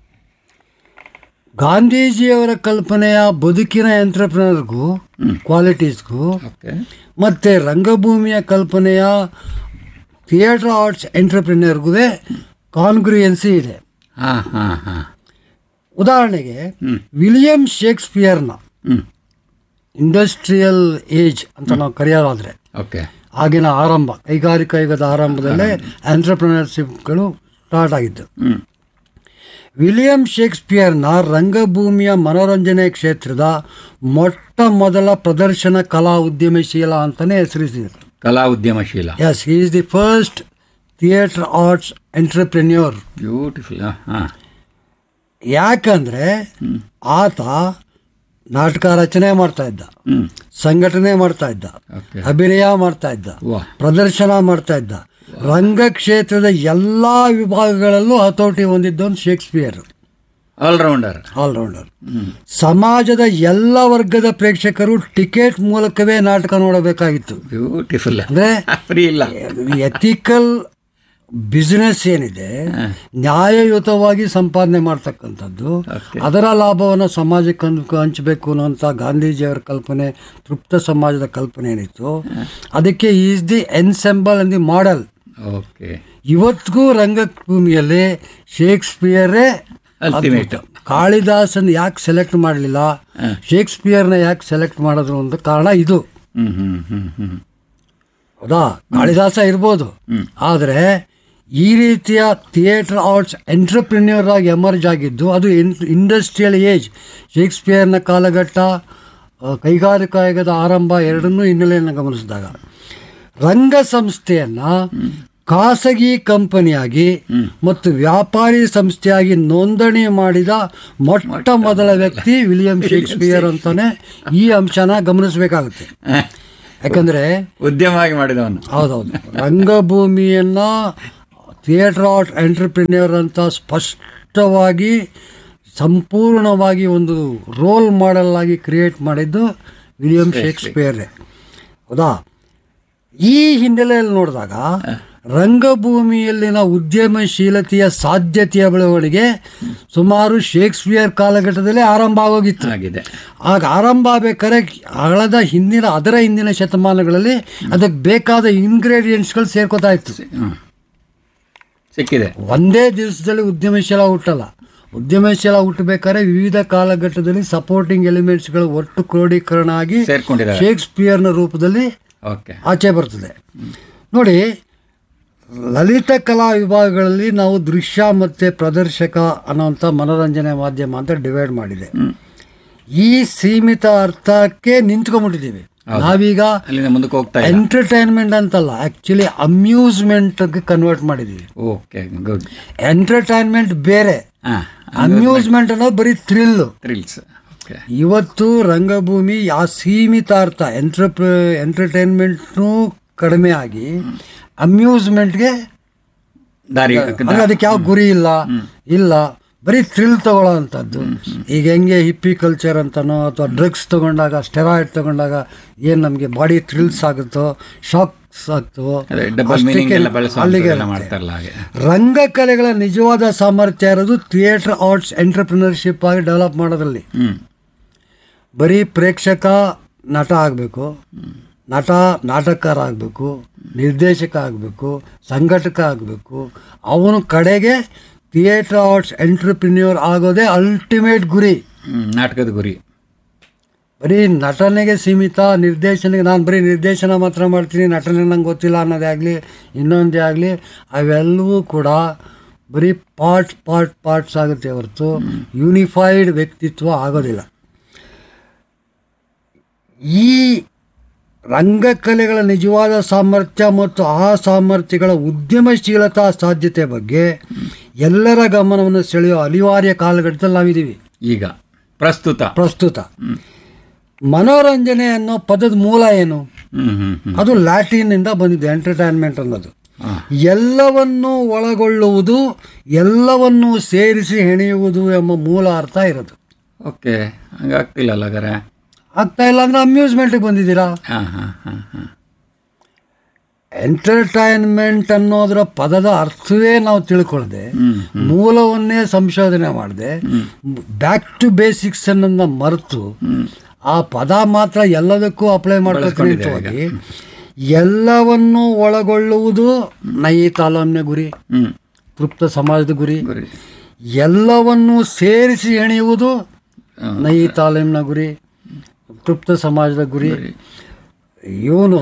ಗಾಂಧೀಜಿಯವರ ಕಲ್ಪನೆಯ ಬದುಕಿನ ಎಂಟ್ರಪ್ರಿನರ್ಗೂ ಕ್ವಾಲಿಟೀಸ್ಗೂ ಓಕೆ ಮತ್ತು ರಂಗಭೂಮಿಯ ಕಲ್ಪನೆಯ ಥಿಯೇಟರ್ ಆರ್ಟ್ಸ್ ಎಂಟ್ರಪ್ರಿನರ್ಗೂ ಕಾನ್ಗ್ರಿಯನ್ಸಿ ಇದೆ ಹಾ ಹಾ ಹಾ ಉದಾಹರಣೆಗೆ ವಿಲಿಯಂ ಶೇಕ್ಸ್ಪಿಯರ್ನ ಹ್ಮ್ ಇಂಡಸ್ಟ್ರಿಯಲ್ ಏಜ್ ಅಂತ ನಾವು ಕರೆಯೋದಾದರೆ ಓಕೆ ಆಗಿನ ಆರಂಭ ಕೈಗಾರಿಕಾ ಯುಗದ ಆರಂಭದಲ್ಲೇ ಆಂಟ್ರಪ್ರಿನರ್ಶಿಪ್ಗಳು ಸ್ಟಾರ್ಟ್ ಆಗಿದ್ದು ಹ್ಮ್ ವಿಲಿಯಂ ಶೇಕ್ಸ್ಪಿಯರ್ನ ರಂಗಭೂಮಿಯ ಮನೋರಂಜನೆ ಕ್ಷೇತ್ರದ ಮೊಟ್ಟ ಮೊದಲ ಪ್ರದರ್ಶನ ಕಲಾ ಉದ್ಯಮಶೀಲ ಅಂತಲೇ ಹೆಸರಿಸಿದರು ಕಲಾ ಉದ್ಯಮಶೀಲ ಎಸ್ is the first theatre arts entrepreneur beautiful ಹಾ ಯಾಕಂದರೆ ಆತ ನಾಟಕ ರಚನೆ ಮಾಡ್ತಾ ಇದ್ದ ಹ್ಮ್ ಸಂಘಟನೆ ಮಾಡ್ತಾ ಇದ್ದ ಓಕೆ ಅಭಿನಯ ಮಾಡ್ತಾ ಇದ್ದ ವಾಹ್ ಪ್ರದರ್ಶನ ಮಾಡ್ತಾ ಇದ್ದ ರಂಗಕ್ಷೇತ್ರದ ಎಲ್ಲ ವಿಭಾಗಗಳಲ್ಲೂ ಹತೋಟಿ ಹೊಂದಿದ್ದವನು ಶೇಕ್ಸ್ಪಿಯರ್ ಆಲ್ರೌಂಡರ್ ಆಲ್ರೌಂಡರ್ ಸಮಾಜದ ಎಲ್ಲ ವರ್ಗದ ಪ್ರೇಕ್ಷಕರು ಟಿಕೆಟ್ ಮೂಲಕವೇ ನಾಟಕ ನೋಡಬೇಕಾಗಿತ್ತು ಬ್ಯೂಟಿಫುಲ್ ಅಂದರೆ ಫ್ರೀ ಇಲ್ಲ ಎಥಿಕಲ್ ಬಿಸ್ನೆಸ್ ಏನಿದೆ ನ್ಯಾಯಯುತವಾಗಿ ಸಂಪಾದನೆ ಮಾಡ್ತಕ್ಕಂಥದ್ದು ಅದರ ಲಾಭವನ್ನು ಸಮಾಜಕ್ಕೆ ಹಂಚ್- ಹಂಚಬೇಕು ಅನ್ನೋಂಥ ಗಾಂಧೀಜಿಯವರ ಕಲ್ಪನೆ ತೃಪ್ತ ಸಮಾಜದ ಕಲ್ಪನೆ ಏನಿತ್ತು ಅದಕ್ಕೆ is the ensemble and the model okay ಇವತ್ತಿಗೂ ರಂಗಭೂಮಿಯಲ್ಲಿ ಶೇಕ್ಸ್ಪಿಯರೇ Ultimate. ಅದ್ಭುತ. ಕಾಳಿದಾಸನ್ ಯಾಕೆ ಸೆಲೆಕ್ಟ್ ಮಾಡಲಿಲ್ಲ ಶೇಕ್ಸ್ಪಿಯರ್ನ ಯಾಕೆ ಸೆಲೆಕ್ಟ್ ಮಾಡಿದ್ರು ಅಂತ ಕಾರಣ ಇದು ಹ್ಮ್ ಹ್ಮ್ ಹ್ಮ್ ಹ್ಮ್ ಹೌದಾ ಕಾಳಿದಾಸ ಇರ್ಬೋದು ಆದರೆ ಈ ರೀತಿಯ ಥಿಯೇಟರ್ ಆರ್ಟ್ಸ್ ಎಂಟ್ರಪ್ರಿನ್ಯೂರ್ ಆಗಿ ಎಮರ್ಜ್ ಆಗಿದ್ದು ಅದು ಇಂಡಸ್ಟ್ರಿಯಲ್ ಏಜ್ ಶೇಕ್ಸ್ಪಿಯರ್ನ ಕಾಲಘಟ್ಟ ಆ, ಕೈಗಾರಿಕಾ ಯುಗದ ಆರಂಭ ಎರಡನ್ನೂ ಹಿನ್ನೆಲೆಯನ್ನು ಗಮನಿಸಿದಾಗ ರಂಗ ಸಂಸ್ಥೆಯನ್ನು ಖಾಸಗಿ ಕಂಪನಿಯಾಗಿ ಮತ್ತು ವ್ಯಾಪಾರಿ ಸಂಸ್ಥೆಯಾಗಿ ನೋಂದಣಿ ಮಾಡಿದ ಮೊಟ್ಟ ಮೊದಲ ವ್ಯಕ್ತಿ ವಿಲಿಯಂ ಶೇಕ್ಸ್ಪಿಯರ್ ಅಂತಾನೆ ಈ ಅಂಶನ ಗಮನಿಸಬೇಕಾಗುತ್ತೆ ಯಾಕಂದ್ರೆ ಉದ್ಯಮವಾಗಿ ಮಾಡಿದವನು ಹೌದೌದು ರಂಗಭೂಮಿಯನ್ನ ಥಿಯೇಟರ್ ಆರ್ಟ್ ಎಂಟರ್ಪ್ರಿನ್ಯೂರ್ ಅಂತ ಸ್ಪಷ್ಟವಾಗಿ ಸಂಪೂರ್ಣವಾಗಿ ಒಂದು ರೋಲ್ ಮಾಡೆಲ್ ಆಗಿ ಕ್ರಿಯೇಟ್ ಮಾಡಿದ್ದು ವಿಲಿಯಂ ಶೇಕ್ಸ್ಪಿಯರ್ ಹೌದಾ ಈ ಹಿನ್ನೆಲೆಯಲ್ಲಿ ನೋಡಿದಾಗ ರಂಗಭೂಮಿಯಲ್ಲಿನ ಉದ್ಯಮಶೀಲತೆಯ ಸಾಧ್ಯತೆಯ ಬೆಳವಣಿಗೆ ಸುಮಾರು ಶೇಕ್ಸ್ಪಿಯರ್ ಕಾಲಘಟ್ಟದಲ್ಲೇ ಆರಂಭ ಆಗೋಗಿತ್ತು ಆಗಿದೆ ಆಗ ಆರಂಭ ಆಗ್ಬೇಕಾದ್ರೆ ಹಳದ ಹಿಂದಿನ ಅದರ ಹಿಂದಿನ ಶತಮಾನಗಳಲ್ಲಿ ಅದಕ್ಕೆ ಬೇಕಾದ ಇಂಗ್ರೀಡಿಯೆಂಟ್ಸ್ಗಳು ಸೇರ್ಕೋತಾ ಇತ್ತು ಹ್ಮ್. ಸಿಕ್ಕಿದೆ ಒಂದೇ ದಿವಸದಲ್ಲಿ ಉದ್ಯಮಶೀಲ ಹುಟ್ಟಲ್ಲ ಉದ್ಯಮಶೀಲ ಹುಟ್ಟಬೇಕಾದ್ರೆ ವಿವಿಧ ಕಾಲಘಟ್ಟದಲ್ಲಿ ಸಪೋರ್ಟಿಂಗ್ ಎಲಿಮೆಂಟ್ಸ್ಗಳು ಒಟ್ಟು ಕ್ರೋಢೀಕರಣ ಆಗಿ ಸೇರ್ಕೊಂಡಿದ್ದಾರೆ ಶೇಕ್ಸ್ಪಿಯರ್ನ ರೂಪದಲ್ಲಿ ಓಕೆ ಆಚೆ ಬರ್ತದೆ ನೋಡಿ ಲಲಿತ ಕಲಾ ವಿಭಾಗಗಳಲ್ಲಿ ನಾವು ದೃಶ್ಯ ಮತ್ತು ಪ್ರದರ್ಶಕ ಅನ್ನೋಂಥ ಮನೋರಂಜನೆ ಮಾಧ್ಯಮ ಅಂತ ಡಿವೈಡ್ ಮಾಡಿದೆ ಈ ಸೀಮಿತ ಅರ್ಥಕ್ಕೆ ನಿಂತ್ಕೊಂಡ್ಬಿಟ್ಟಿದ್ದೀವಿ ನಾವೀಗ ಅಲ್ಲಿಂದ ಮುಂದಕ್ಕೆ ಹೋಗ್ತಾ ಇಲ್ಲ ಎಂಟರ್ಟೈನ್ಮೆಂಟ್ ಅಂತಲ್ಲ ಆಕ್ಚುಲಿ ಅಮ್ಯೂಸ್ಮೆಂಟ್ ಕನ್ವರ್ಟ್ ಮಾಡಿದೀವಿ ಓಕೆ ಗುಡ್ ಎಂಟರ್ಟೈನ್ಮೆಂಟ್ ಬೇರೆ ಹಾಂ ಅಮ್ಯೂಸ್ಮೆಂಟ್ ಅನ್ನೋದು ಬರೀ ಥ್ರಿಲ್ ಥ್ರಿಲ್ಸ್ ಓಕೆ ಇವತ್ತು ರಂಗಭೂಮಿ ಆ ಸೀಮಿತ ಅರ್ಥ ಎಂಟರ್ಪ್ರ ಎಂಟರ್ಟೈನ್ಮೆಂಟ್ನು ಕಡಿಮೆ ಆಗಿ ಅಮ್ಯೂಸ್ಮೆಂಟ್ಗೆ ದಾರಿ ಅಂದ್ರೆ ಅದಕ್ಕೆ ಯಾವ ಗುರಿ ಇಲ್ಲ ಇಲ್ಲ ಬರೀ ಥ್ರಿಲ್ ತಗೊಳ್ಳೋ ಅಂಥದ್ದು ಈಗ ಹೆಂಗೆ ಹಿಪ್ಪಿ ಕಲ್ಚರ್ ಅಂತನೋ ಅಥವಾ ಡ್ರಗ್ಸ್ ತಗೊಂಡಾಗ ಸ್ಟೆರಾಯ್ಡ್ ತಗೊಂಡಾಗ ಏನು ನಮಗೆ ಬಾಡಿ ಥ್ರಿಲ್ಸ್ ಆಗುತ್ತೋ ಶಾಕ್ಸ್ ಆಗ್ತವೋ ಅದೇ ಡಬಲ್ ಮೀನಿಂಗ್ ಎಲ್ಲ ಬಳಸುವಂಥದ್ದು ಅಲ್ಲಿಗೆ ಎಲ್ಲ ಇರುತ್ತೆ. ಮಾಡ್ತಾರಲ್ಲ ಹಾಗೆ ರಂಗಕಲೆಗಳ ನಿಜವಾದ ಸಾಮರ್ಥ್ಯ ಇರೋದು ಥಿಯೇಟರ್ ಆರ್ಟ್ಸ್ ಎಂಟರ್ಪ್ರಿನರ್ಶಿಪ್ ಆಗಿ ಡೆವಲಪ್ ಮಾಡೋದ್ರಲ್ಲಿ ಹ್ಮ್ ಬರೀ ಪ್ರೇಕ್ಷಕ ನಟ ಆಗಬೇಕು ನಟ ನಾಟಕಕಾರ ಆಗಬೇಕು ನಿರ್ದೇಶಕ ಆಗಬೇಕು ಸಂಘಟಕ ಆಗಬೇಕು ಅವನು ಕಡೆಗೆ ಥಿಯೇಟರ್ ಆರ್ಟ್ಸ್ ಎಂಟರ್ಪ್ರಿನ್ಯೂರ್ ಆಗೋದೇ ಅಲ್ಟಿಮೇಟ್ ಗುರಿ ಹ್ಮ್ ನಾಟಕದ ಗುರಿ ಬರೀ ನಟನೆಗೆ ಸೀಮಿತ ನಿರ್ದೇಶನಕ್ಕೆ ನಾನು ಬರೀ ನಿರ್ದೇಶನ ಮಾತ್ರ ಮಾಡ್ತೀನಿ ನಟನೆ ನಂಗೆ ಗೊತ್ತಿಲ್ಲ ಅನ್ನೋದೇ ಆಗಲಿ ಇನ್ನೊಂದೇ ಆಗಲಿ ಅವೆಲ್ಲವೂ ಕೂಡ ಬರೀ ಪಾರ್ಟ್ ಪಾರ್ಟ್ ಪಾರ್ಟ್ಸ್ ಆಗುತ್ತೆ ಹೊರತು ಯೂನಿಫೈಡ್ ವ್ಯಕ್ತಿತ್ವ ಆಗೋದಿಲ್ಲ ಈ ರಂಗಕಲೆಗಳ ನಿಜವಾದ ಸಾಮರ್ಥ್ಯ ಮತ್ತು ಆ ಸಾಮರ್ಥ್ಯಗಳ ಉದ್ಯಮಶೀಲತಾ ಸಾಧ್ಯತೆ ಬಗ್ಗೆ ಎಲ್ಲರ ಗಮನವನ್ನು ಸೆಳೆಯುವ ಅನಿವಾರ್ಯ ಕಾಲಘಟ್ಟದಲ್ಲಿ ನಾವಿದ್ದೀವಿ ಈಗ ಪ್ರಸ್ತುತ ಪ್ರಸ್ತುತ ಮನೋರಂಜನೆ ಅನ್ನೋ ಪದದ ಮೂಲ ಏನು ಹ್ಮ್ ಹ್ಮ್ ಹ್ಮ್ ಅದು ಲ್ಯಾಟಿನ್ ಇಂದ ಬಂದಿದೆ ಎಂಟರ್ಟೈನ್ಮೆಂಟ್ ಅನ್ನೋದು ಎಲ್ಲವನ್ನೂ ಒಳಗೊಳ್ಳುವುದು ಎಲ್ಲವನ್ನೂ ಸೇರಿಸಿ ಹೆಣೆಯುವುದು ಎಂಬ ಮೂಲ ಅರ್ಥ ಇರೋದು ಓಕೆ ಹಂಗಾಗ್ತಿಲ್ಲ ಹಾಗಾರೆ ಆಗ್ತಾ ಇಲ್ಲ ಅಂದ್ರೆ ಅಮ್ಯೂಸ್ಮೆಂಟ್ಗೆ ಬಂದಿದ್ದೀರಾ ಹಾಂ ಹಾಂ ಹಾಂ ಹಾಂ ಎಂಟರ್ಟೈನ್ಮೆಂಟ್ ಅನ್ನೋದರ ಪದದ ಅರ್ಥವೇ ನಾವು ತಿಳ್ಕೊಳ್ಳದೆ ಮೂಲವನ್ನೇ ಸಂಶೋಧನೆ ಮಾಡದೆ ಬ್ಯಾಕ್ ಟು ಬೇಸಿಕ್ಸ್ ಅನ್ನೋದನ್ನ ಮರೆತು ಆ ಪದ ಮಾತ್ರ ಎಲ್ಲದಕ್ಕೂ ಅಪ್ಲೈ ಮಾಡ್ಕೊಂಡು ಎಲ್ಲವನ್ನೂ ಒಳಗೊಳ್ಳುವುದು ನೈ ತಾಲೂಮಿನ ಗುರಿ ಹ್ಮ್ ತೃಪ್ತ ಸಮಾಜದ ಗುರಿ ಗುರಿ ಎಲ್ಲವನ್ನೂ ಸೇರಿಸಿ ಹೆಣೆಯುವುದು ನೈ ತಾಲೀಮಿನ ಗುರಿ ತೃಪ್ತ ಸಮಾಜದ ಗುರಿ ಇವನು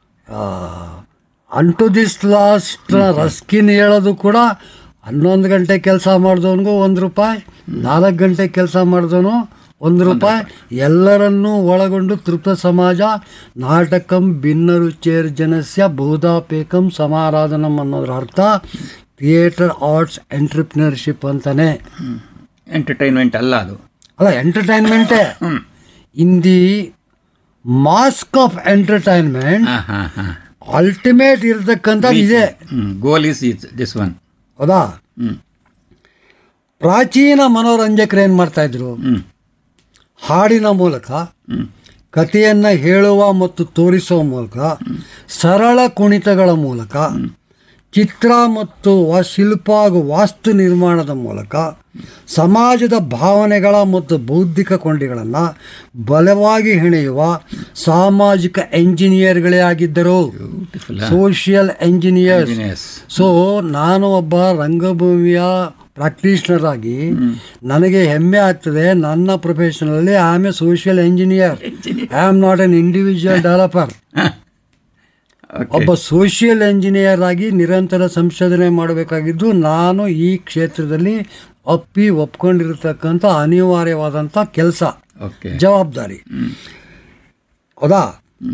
ಅಂಟು ದಿಸ್ ಲಾಸ್ಟ್ ರಸ್ಕಿನ್ ಹೇಳೋದು ಕೂಡ ಹನ್ನೊಂದು ಗಂಟೆ ಕೆಲಸ ಮಾಡಿದವನಿಗೂ ಒಂದು ರೂಪಾಯಿ ನಾಲ್ಕು ಗಂಟೆ ಕೆಲಸ ಮಾಡಿದವನು ಒಂದು ರೂಪಾಯಿ ಎಲ್ಲರನ್ನೂ ಒಳಗೊಂಡು ತೃಪ್ತ ಸಮಾಜ ನಾಟಕಂ ಭಿನ್ನ ರುಚೇರ್ ಜನಸ್ಯ ಬಹುಧಾಪೇಕಂ ಸಮಾರಾಧನಂ ಅನ್ನೋದ್ರ ಅರ್ಥ ಥಿಯೇಟರ್ ಆರ್ಟ್ಸ್ ಎಂಟರ್ಪ್ರಿನರ್ಶಿಪ್ ಅಂತಾನೆ ಎಂಟರ್ಟೈನ್ಮೆಂಟ್ ಅಲ್ಲ ಅದು ಅಲ್ಲ ಎಂಟರ್ಟೈನ್ಮೆಂಟೇ in the mask of entertainment ಹಾಂ ಹಾಂ ಹಾಂ ಅಲ್ಟಿಮೇಟ್ ಇರತಕ್ಕಂಥದ್ದು ಇದೆ hmm goal is is this one ಹೌದಾ ಹ್ಮ್ ಪ್ರಾಚೀನ ಮನೋರಂಜಕರು ಏನು ಮಾಡ್ತಾ ಇದ್ರು ಹ್ಮ್ ಹಾಡಿನ ಮೂಲಕ ಕಥೆಯನ್ನು ಹೇಳುವ ಮತ್ತು ತೋರಿಸುವ ಮೂಲಕ ಸರಳ ಕುಣಿತಗಳ ಮೂಲಕ ಚಿತ್ರ ಮತ್ತು ವಾ ಶಿಲ್ಪ ಹಾಗೂ ವಾಸ್ತು ನಿರ್ಮಾಣದ ಮೂಲಕ ಸಮಾಜದ ಭಾವನೆಗಳ ಮತ್ತು ಬೌದ್ಧಿಕ ಕೊಂಡಿಗಳನ್ನು ಬಲವಾಗಿ ಹೆಣೆಯುವ ಸಾಮಾಜಿಕ ಎಂಜಿನಿಯರ್ಗಳೇ ಆಗಿದ್ದರು ಸೋಷಿಯಲ್ ಎಂಜಿನಿಯರ್ಸ್ Engineers. ಸೊ ನಾನು ಒಬ್ಬ ರಂಗಭೂಮಿಯ ಪ್ರಾಕ್ಟೀಷನರ್ ಆಗಿ ನನಗೆ ಹೆಮ್ಮೆ ಆಗ್ತದೆ ನನ್ನ ಪ್ರೊಫೆಷನಲ್ಲಿ I am a social engineer I am not an individual developer ಒಬ್ಬ ಸೋಷಿಯಲ್ ಎಂಜಿನಿಯರ್ ಆಗಿ ನಿರಂತರ ಸಂಶೋಧನೆ ಮಾಡಬೇಕಾಗಿದ್ದು ನಾನು ಈ ಕ್ಷೇತ್ರದಲ್ಲಿ ಒಪ್ಪಿ ಒಪ್ಕೊಂಡಿರತಕ್ಕಂಥ ಅನಿವಾರ್ಯವಾದಂಥ ಕೆಲಸ ಓಕೆ ಜವಾಬ್ದಾರಿ ಹೌದಾ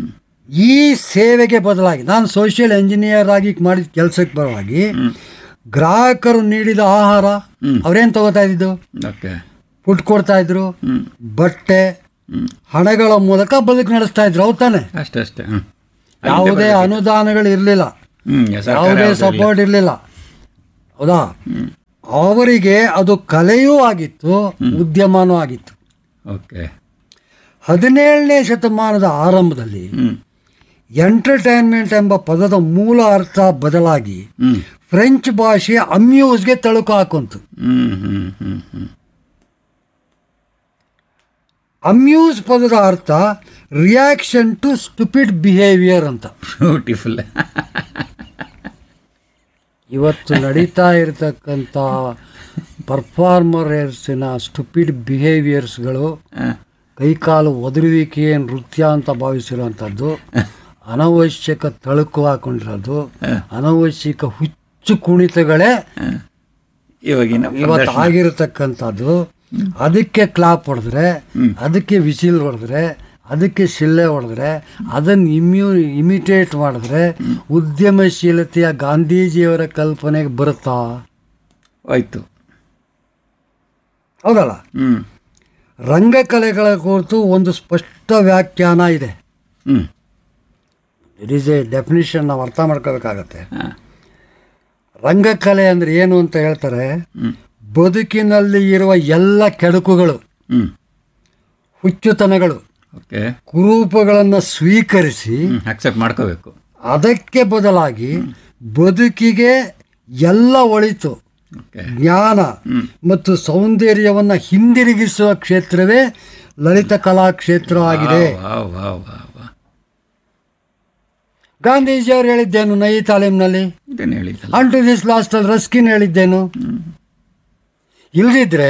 ಈ ಸೇವೆಗೆ ಬದಲಾಗಿ ನಾನು ಸೋಷಿಯಲ್ ಎಂಜಿನಿಯರ್ ಆಗಿ ಮಾಡಿದ ಕೆಲಸಕ್ಕೆ ಬದಲಾಗಿ ಗ್ರಾಹಕರು ನೀಡಿದ ಆಹಾರ ಅವ್ರೇನು ತಗೋತಾ ಇದ್ದಿದ್ದು ಓಕೆ ಫುಡ್ ಕೊಡ್ತಾ ಇದ್ರು ಬಟ್ಟೆ ಹಣಗಳ ಮೂಲಕ ಬದುಕು ನಡೆಸ್ತಾ ಇದ್ರು ಹೌದ್ ತಾನೆ ಅಷ್ಟೇ ಅಷ್ಟೇ ಹ್ಮ್. ಯಾವುದೇ ಅನುದಾನಗಳು ಇರಲಿಲ್ಲ ಹ್ಮ್, ಸರ್ಕಾರ ಯಾವುದೇ ಯಾವ್ದು ಸಪೋರ್ಟ್ ಇರಲಿಲ್ಲ ಹೌದಾ ಅವರಿಗೆ ಅದು ಕಲೆಯೂ ಆಗಿತ್ತು ಉದ್ಯಮನೂ ಆಗಿತ್ತು ಓಕೆ ಹದಿನೇಳನೇ ಶತಮಾನದ ಆರಂಭದಲ್ಲಿ ಎಂಟರ್ಟೈನ್ಮೆಂಟ್ ಎಂಬ ಪದದ ಮೂಲ ಅರ್ಥ ಬದಲಾಗಿ ಫ್ರೆಂಚ್ ಭಾಷೆ ಅಮ್ಯೂಸ್ಗೆ ತಳುಕು ಹಾಕುಂತು ಹ್ಮ್ ಹ್ಮ್ ಹ್ಮ್ ಹ್ಮ್ ಅಮ್ಯೂಸ್ ಪದದ ಅರ್ಥ ರಿಯಾಕ್ಷನ್ ಟು ಸ್ಟುಪಿಡ್ ಬಿಹೇವಿಯರ್ ಅಂತ ಬ್ಯೂಟಿಫುಲ್ ಇವತ್ತು ನಡೀತಾ ಇರತಕ್ಕಂಥ ಪರ್ಫಾರ್ಮರ್ಸಿನ ಸ್ಟುಪಿಡ್ ಬಿಹೇವಿಯರ್ಸ್ಗಳು ಕೈಕಾಲು ಒದರುವಿಕೆ ನೃತ್ಯ ಅಂತ ಭಾವಿಸಿರುವಂಥದ್ದು ಅನವಶ್ಯಕ ತಳುಕು ಹಾಕೊಂಡಿರೋದು ಅನವಶ್ಯಕ ಹುಚ್ಚು ಕುಣಿತಗಳೇ ಇವಾಗಿನ ಇವತ್ತು ಪ್ರದರ್ಶನ. ಆಗಿರತಕ್ಕಂಥದ್ದು ಅದಕ್ಕೆ ಕ್ಲಾಪ್ ಹೊಡೆದ್ರೆ ಅದಕ್ಕೆ ವಿಸಿಲ್ ಹೊಡೆದ್ರೆ ಅದಕ್ಕೆ ಶಿಲ್ಲೆ ಹೊಡೆದ್ರೆ ಅದನ್ನು ಇಮ್ಯೂ ಇಮಿಟೇಟ್ ಮಾಡಿದ್ರೆ ಉದ್ಯಮಶೀಲತೆಯ ಗಾಂಧೀಜಿಯವರ ಕಲ್ಪನೆಗೆ ಬರುತ್ತಾ ಹೋಯ್ತು ಹೌದಲ್ಲ ಹ್ಮ್ ರಂಗಕಲೆಗಳ ಕುರಿತು ಒಂದು ಸ್ಪಷ್ಟ ವ್ಯಾಖ್ಯಾನ ಇದೆ hmm it is a definition ನಾವು ಅರ್ಥ ಮಾಡ್ಕೋಬೇಕಾಗತ್ತೆ ರಂಗಕಲೆ ಅಂದ್ರೆ ಏನು ಅಂತ ಹೇಳ್ತಾರೆ ಬದುಕಿನಲ್ಲಿ ಇರುವ ಎಲ್ಲ ಕೆಡುಕುಗಳು ಹ್ಮ್ ಹುಚ್ಚುತನಗಳು ಓಕೆ ಕುರೂಪಗಳನ್ನು ಸ್ವೀಕರಿಸಿ ಅಕ್ಸೆಪ್ಟ್ ಮಾಡ್ಕೋಬೇಕು ಅದಕ್ಕೆ ಬದಲಾಗಿ ಬದುಕಿಗೆ ಎಲ್ಲ ಒಳಿತು ಜ್ಞಾನ ಮತ್ತು ಸೌಂದರ್ಯವನ್ನು ಹಿಂದಿರುಗಿಸುವ ಕ್ಷೇತ್ರವೇ ಲಲಿತ ಕಲಾ ಕ್ಷೇತ್ರವಾಗಿದೆ ವಾವ್ ವಾವ್ ವಾವ್ ವಾವ್ ಗಾಂಧೀಜಿಯವರು ಹೇಳಿದ್ದೇನು ನೈ ತಾಲೀಮ್ನಲ್ಲಿ ಇದೇನು ಹೇಳಿದ್ದಲ್ಲ ಅಂಟು ಟು ದಿಸ್ ಲಾಸ್ಟಲ್ಲಿ ರಸ್ಕಿನ್ ಹೇಳಿದ್ದೇನು ಇಲ್ದಿದ್ರೆ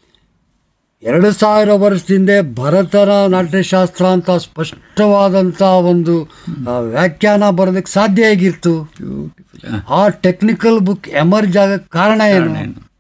ಎರಡು ಸಾವಿರ ವರ್ಷದಿಂದ ಭರತನ ನಾಟ್ಯಶಾಸ್ತ್ರ ಅಂತ ಸ್ಪಷ್ಟವಾದಂಥ ಒಂದು ಆ, ವ್ಯಾಖ್ಯಾನ ಬರೋದಕ್ಕೆ ಸಾಧ್ಯ ಆಗಿತ್ತು ಆ ಟೆಕ್ನಿಕಲ್ ಬುಕ್ ಎಮರ್ಜ್ ಆಗಕ್ಕೆ ಕಾರಣ ಏನು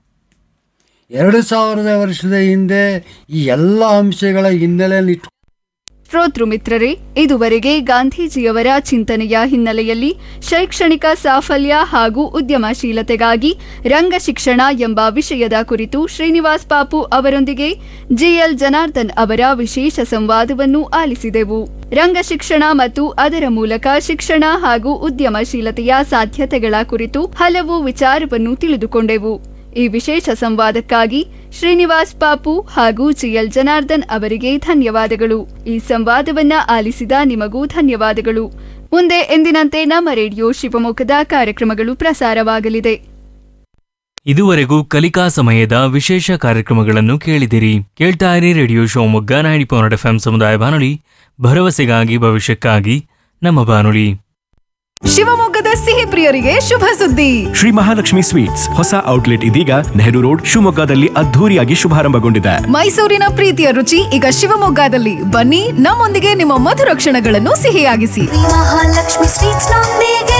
ಎರಡು ಸಾವಿರದ ವರ್ಷದ ಹಿಂದೆ ಈ ಎಲ್ಲ ಅಂಶಗಳ ಹಿನ್ನೆಲೆಯಲ್ಲಿ ಇಟ್ಟು ಶ್ರೋತೃ ಮಿತ್ರರೇ ಇದುವರೆಗೆ ಗಾಂಧೀಜಿಯವರ ಚಿಂತನೆಯ ಹಿನ್ನೆಲೆಯಲ್ಲಿ ಶೈಕ್ಷಣಿಕ ಸಾಫಲ್ಯ ಹಾಗೂ ಉದ್ಯಮಶೀಲತೆಗಾಗಿ ರಂಗ ಶಿಕ್ಷಣ ಎಂಬ ವಿಷಯದ ಕುರಿತು ಶ್ರೀನಿವಾಸ್ ಪಾಪು ಅವರೊಂದಿಗೆ ಜಿಎಲ್ ಜನಾರ್ದನ್ ಅವರ ವಿಶೇಷ ಸಂವಾದವನ್ನು ಆಲಿಸಿದೆವು ರಂಗ ಶಿಕ್ಷಣ ಮತ್ತು ಅದರ ಮೂಲಕ ಶಿಕ್ಷಣ ಹಾಗೂ ಉದ್ಯಮಶೀಲತೆಯ ಸಾಧ್ಯತೆಗಳ ಕುರಿತು ಹಲವು ವಿಚಾರವನ್ನು ತಿಳಿದುಕೊಂಡೆವು ಈ ವಿಶೇಷ ಸಂವಾದಕ್ಕಾಗಿ ಶ್ರೀನಿವಾಸ್ ಪಾಪು ಹಾಗೂ ಜಿಎಲ್ ಜನಾರ್ದನ್ ಅವರಿಗೆ ಧನ್ಯವಾದಗಳು ಈ ಸಂವಾದವನ್ನ ಆಲಿಸಿದ ನಿಮಗೂ ಧನ್ಯವಾದಗಳು ಮುಂದೆ ಎಂದಿನಂತೆ ನಮ್ಮ ರೇಡಿಯೋ ಶಿವಮೊಗ್ಗದ ಕಾರ್ಯಕ್ರಮಗಳು ಪ್ರಸಾರವಾಗಲಿದೆ ಇದುವರೆಗೂ ಕಲಿಕಾ ಸಮಯದ ವಿಶೇಷ ಕಾರ್ಯಕ್ರಮಗಳನ್ನು ಕೇಳಿದಿರಿ ಕೇಳ್ತಾ ಇರಿ radio Shivamogga ninety point F ಸಮುದಾಯ ಬಾನುಲಿ ಭರವಸೆಗಾಗಿ ಭವಿಷ್ಯಕ್ಕಾಗಿ ನಮ್ಮ ಬಾನುಲಿ ಶಿವಮೊಗ್ಗದ ಸಿಹಿ ಪ್ರಿಯರಿಗೆ ಶುಭ ಸುದ್ದಿ ಶ್ರೀ ಮಹಾಲಕ್ಷ್ಮಿ ಸ್ವೀಟ್ಸ್ ಹೊಸ ಔಟ್ಲೆಟ್ ಇದೀಗ ನೆಹರು ರೋಡ್ ಶಿವಮೊಗ್ಗದಲ್ಲಿ ಅದ್ಧೂರಿಯಾಗಿ ಶುಭಾರಂಭಗೊಂಡಿದೆ ಮೈಸೂರಿನ ಪ್ರೀತಿಯ ರುಚಿ ಈಗ ಶಿವಮೊಗ್ಗದಲ್ಲಿ ಬನ್ನಿ ನಮ್ಮೊಂದಿಗೆ ನಿಮ್ಮ ಮಧುರ ಕ್ಷಣಗಳನ್ನು ಸಿಹಿಯಾಗಿಸಿ ಮಹಾಲಕ್ಷ್ಮಿ ಸ್ವೀಟ್ಸ್ ನೊಂದಿಗೆ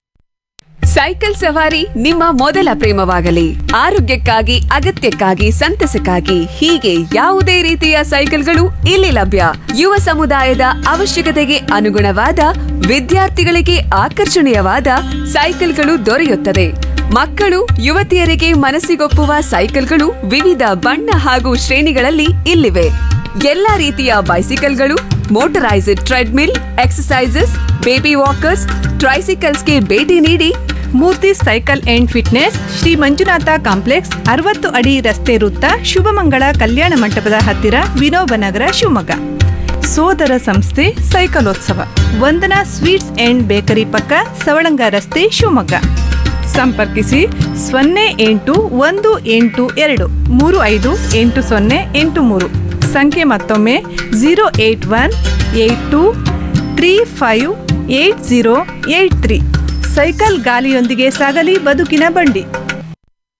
ಸೈಕಲ್ ಸವಾರಿ ನಿಮ್ಮ ಮೊದಲ ಪ್ರೇಮವಾಗಲಿ ಆರೋಗ್ಯಕ್ಕಾಗಿ ಅಗತ್ಯಕ್ಕಾಗಿ ಸಂತಸಕ್ಕಾಗಿ ಹೀಗೆ ಯಾವುದೇ ರೀತಿಯ ಸೈಕಲ್ಗಳು ಇಲ್ಲಿ ಲಭ್ಯ ಯುವ ಸಮುದಾಯದ ಅವಶ್ಯಕತೆಗೆ ಅನುಗುಣವಾದ ವಿದ್ಯಾರ್ಥಿಗಳಿಗೆ ಆಕರ್ಷಣೀಯವಾದ ಸೈಕಲ್ಗಳು ದೊರೆಯುತ್ತದೆ ಮಕ್ಕಳು ಯುವತಿಯರಿಗೆ ಮನಸ್ಸಿಗೊಪ್ಪುವ ಸೈಕಲ್ಗಳು ವಿವಿಧ ಬಣ್ಣ ಹಾಗೂ ಶ್ರೇಣಿಗಳಲ್ಲಿ ಇಲ್ಲಿವೆ ಎಲ್ಲಾ ರೀತಿಯ ಬೈಸಿಕಲ್ಗಳು motorised treadmill exercises baby walkers ಟ್ರೈಸಿಕಲ್ಸ್ಗೆ ಭೇಟಿ ನೀಡಿ Murthy cycle and fitness Shri Manjunatha complex ಅರವತ್ತು ಅಡಿ ರಸ್ತೆ ವೃತ್ತ ಶುಭಮಂಗಳ ಕಲ್ಯಾಣ ಮಂಟಪದ ಹತ್ತಿರ ವಿನೋಬನಗರ ಶಿವಮೊಗ್ಗ ಸೋದರ ಸಂಸ್ಥೆ ಸೈಕಲೋತ್ಸವ ವಂದನಾ ಸ್ವೀಟ್ಸ್ ಅಂಡ್ ಬೇಕರಿ ಪಕ್ಕ ಸವಳಂಗ ರಸ್ತೆ ಶಿವಮೊಗ್ಗ ಸಂಪರ್ಕಿಸಿ ಸೊನ್ನೆ ಎಂಟು ಒಂದು ಎಂಟು ಎರಡು ಮೂರು ಐದು ಎಂಟು ಸೊನ್ನೆ ಎಂಟು ಮೂರು ಸಂಖ್ಯೆ ಮತ್ತೊಮ್ಮೆ zero eight one eight two three five eight zero eight three cycle ಗಾಲಿಯೊಂದಿಗೆ ಸಾಗಲಿ ಬದುಕಿನ ಬಂಡಿ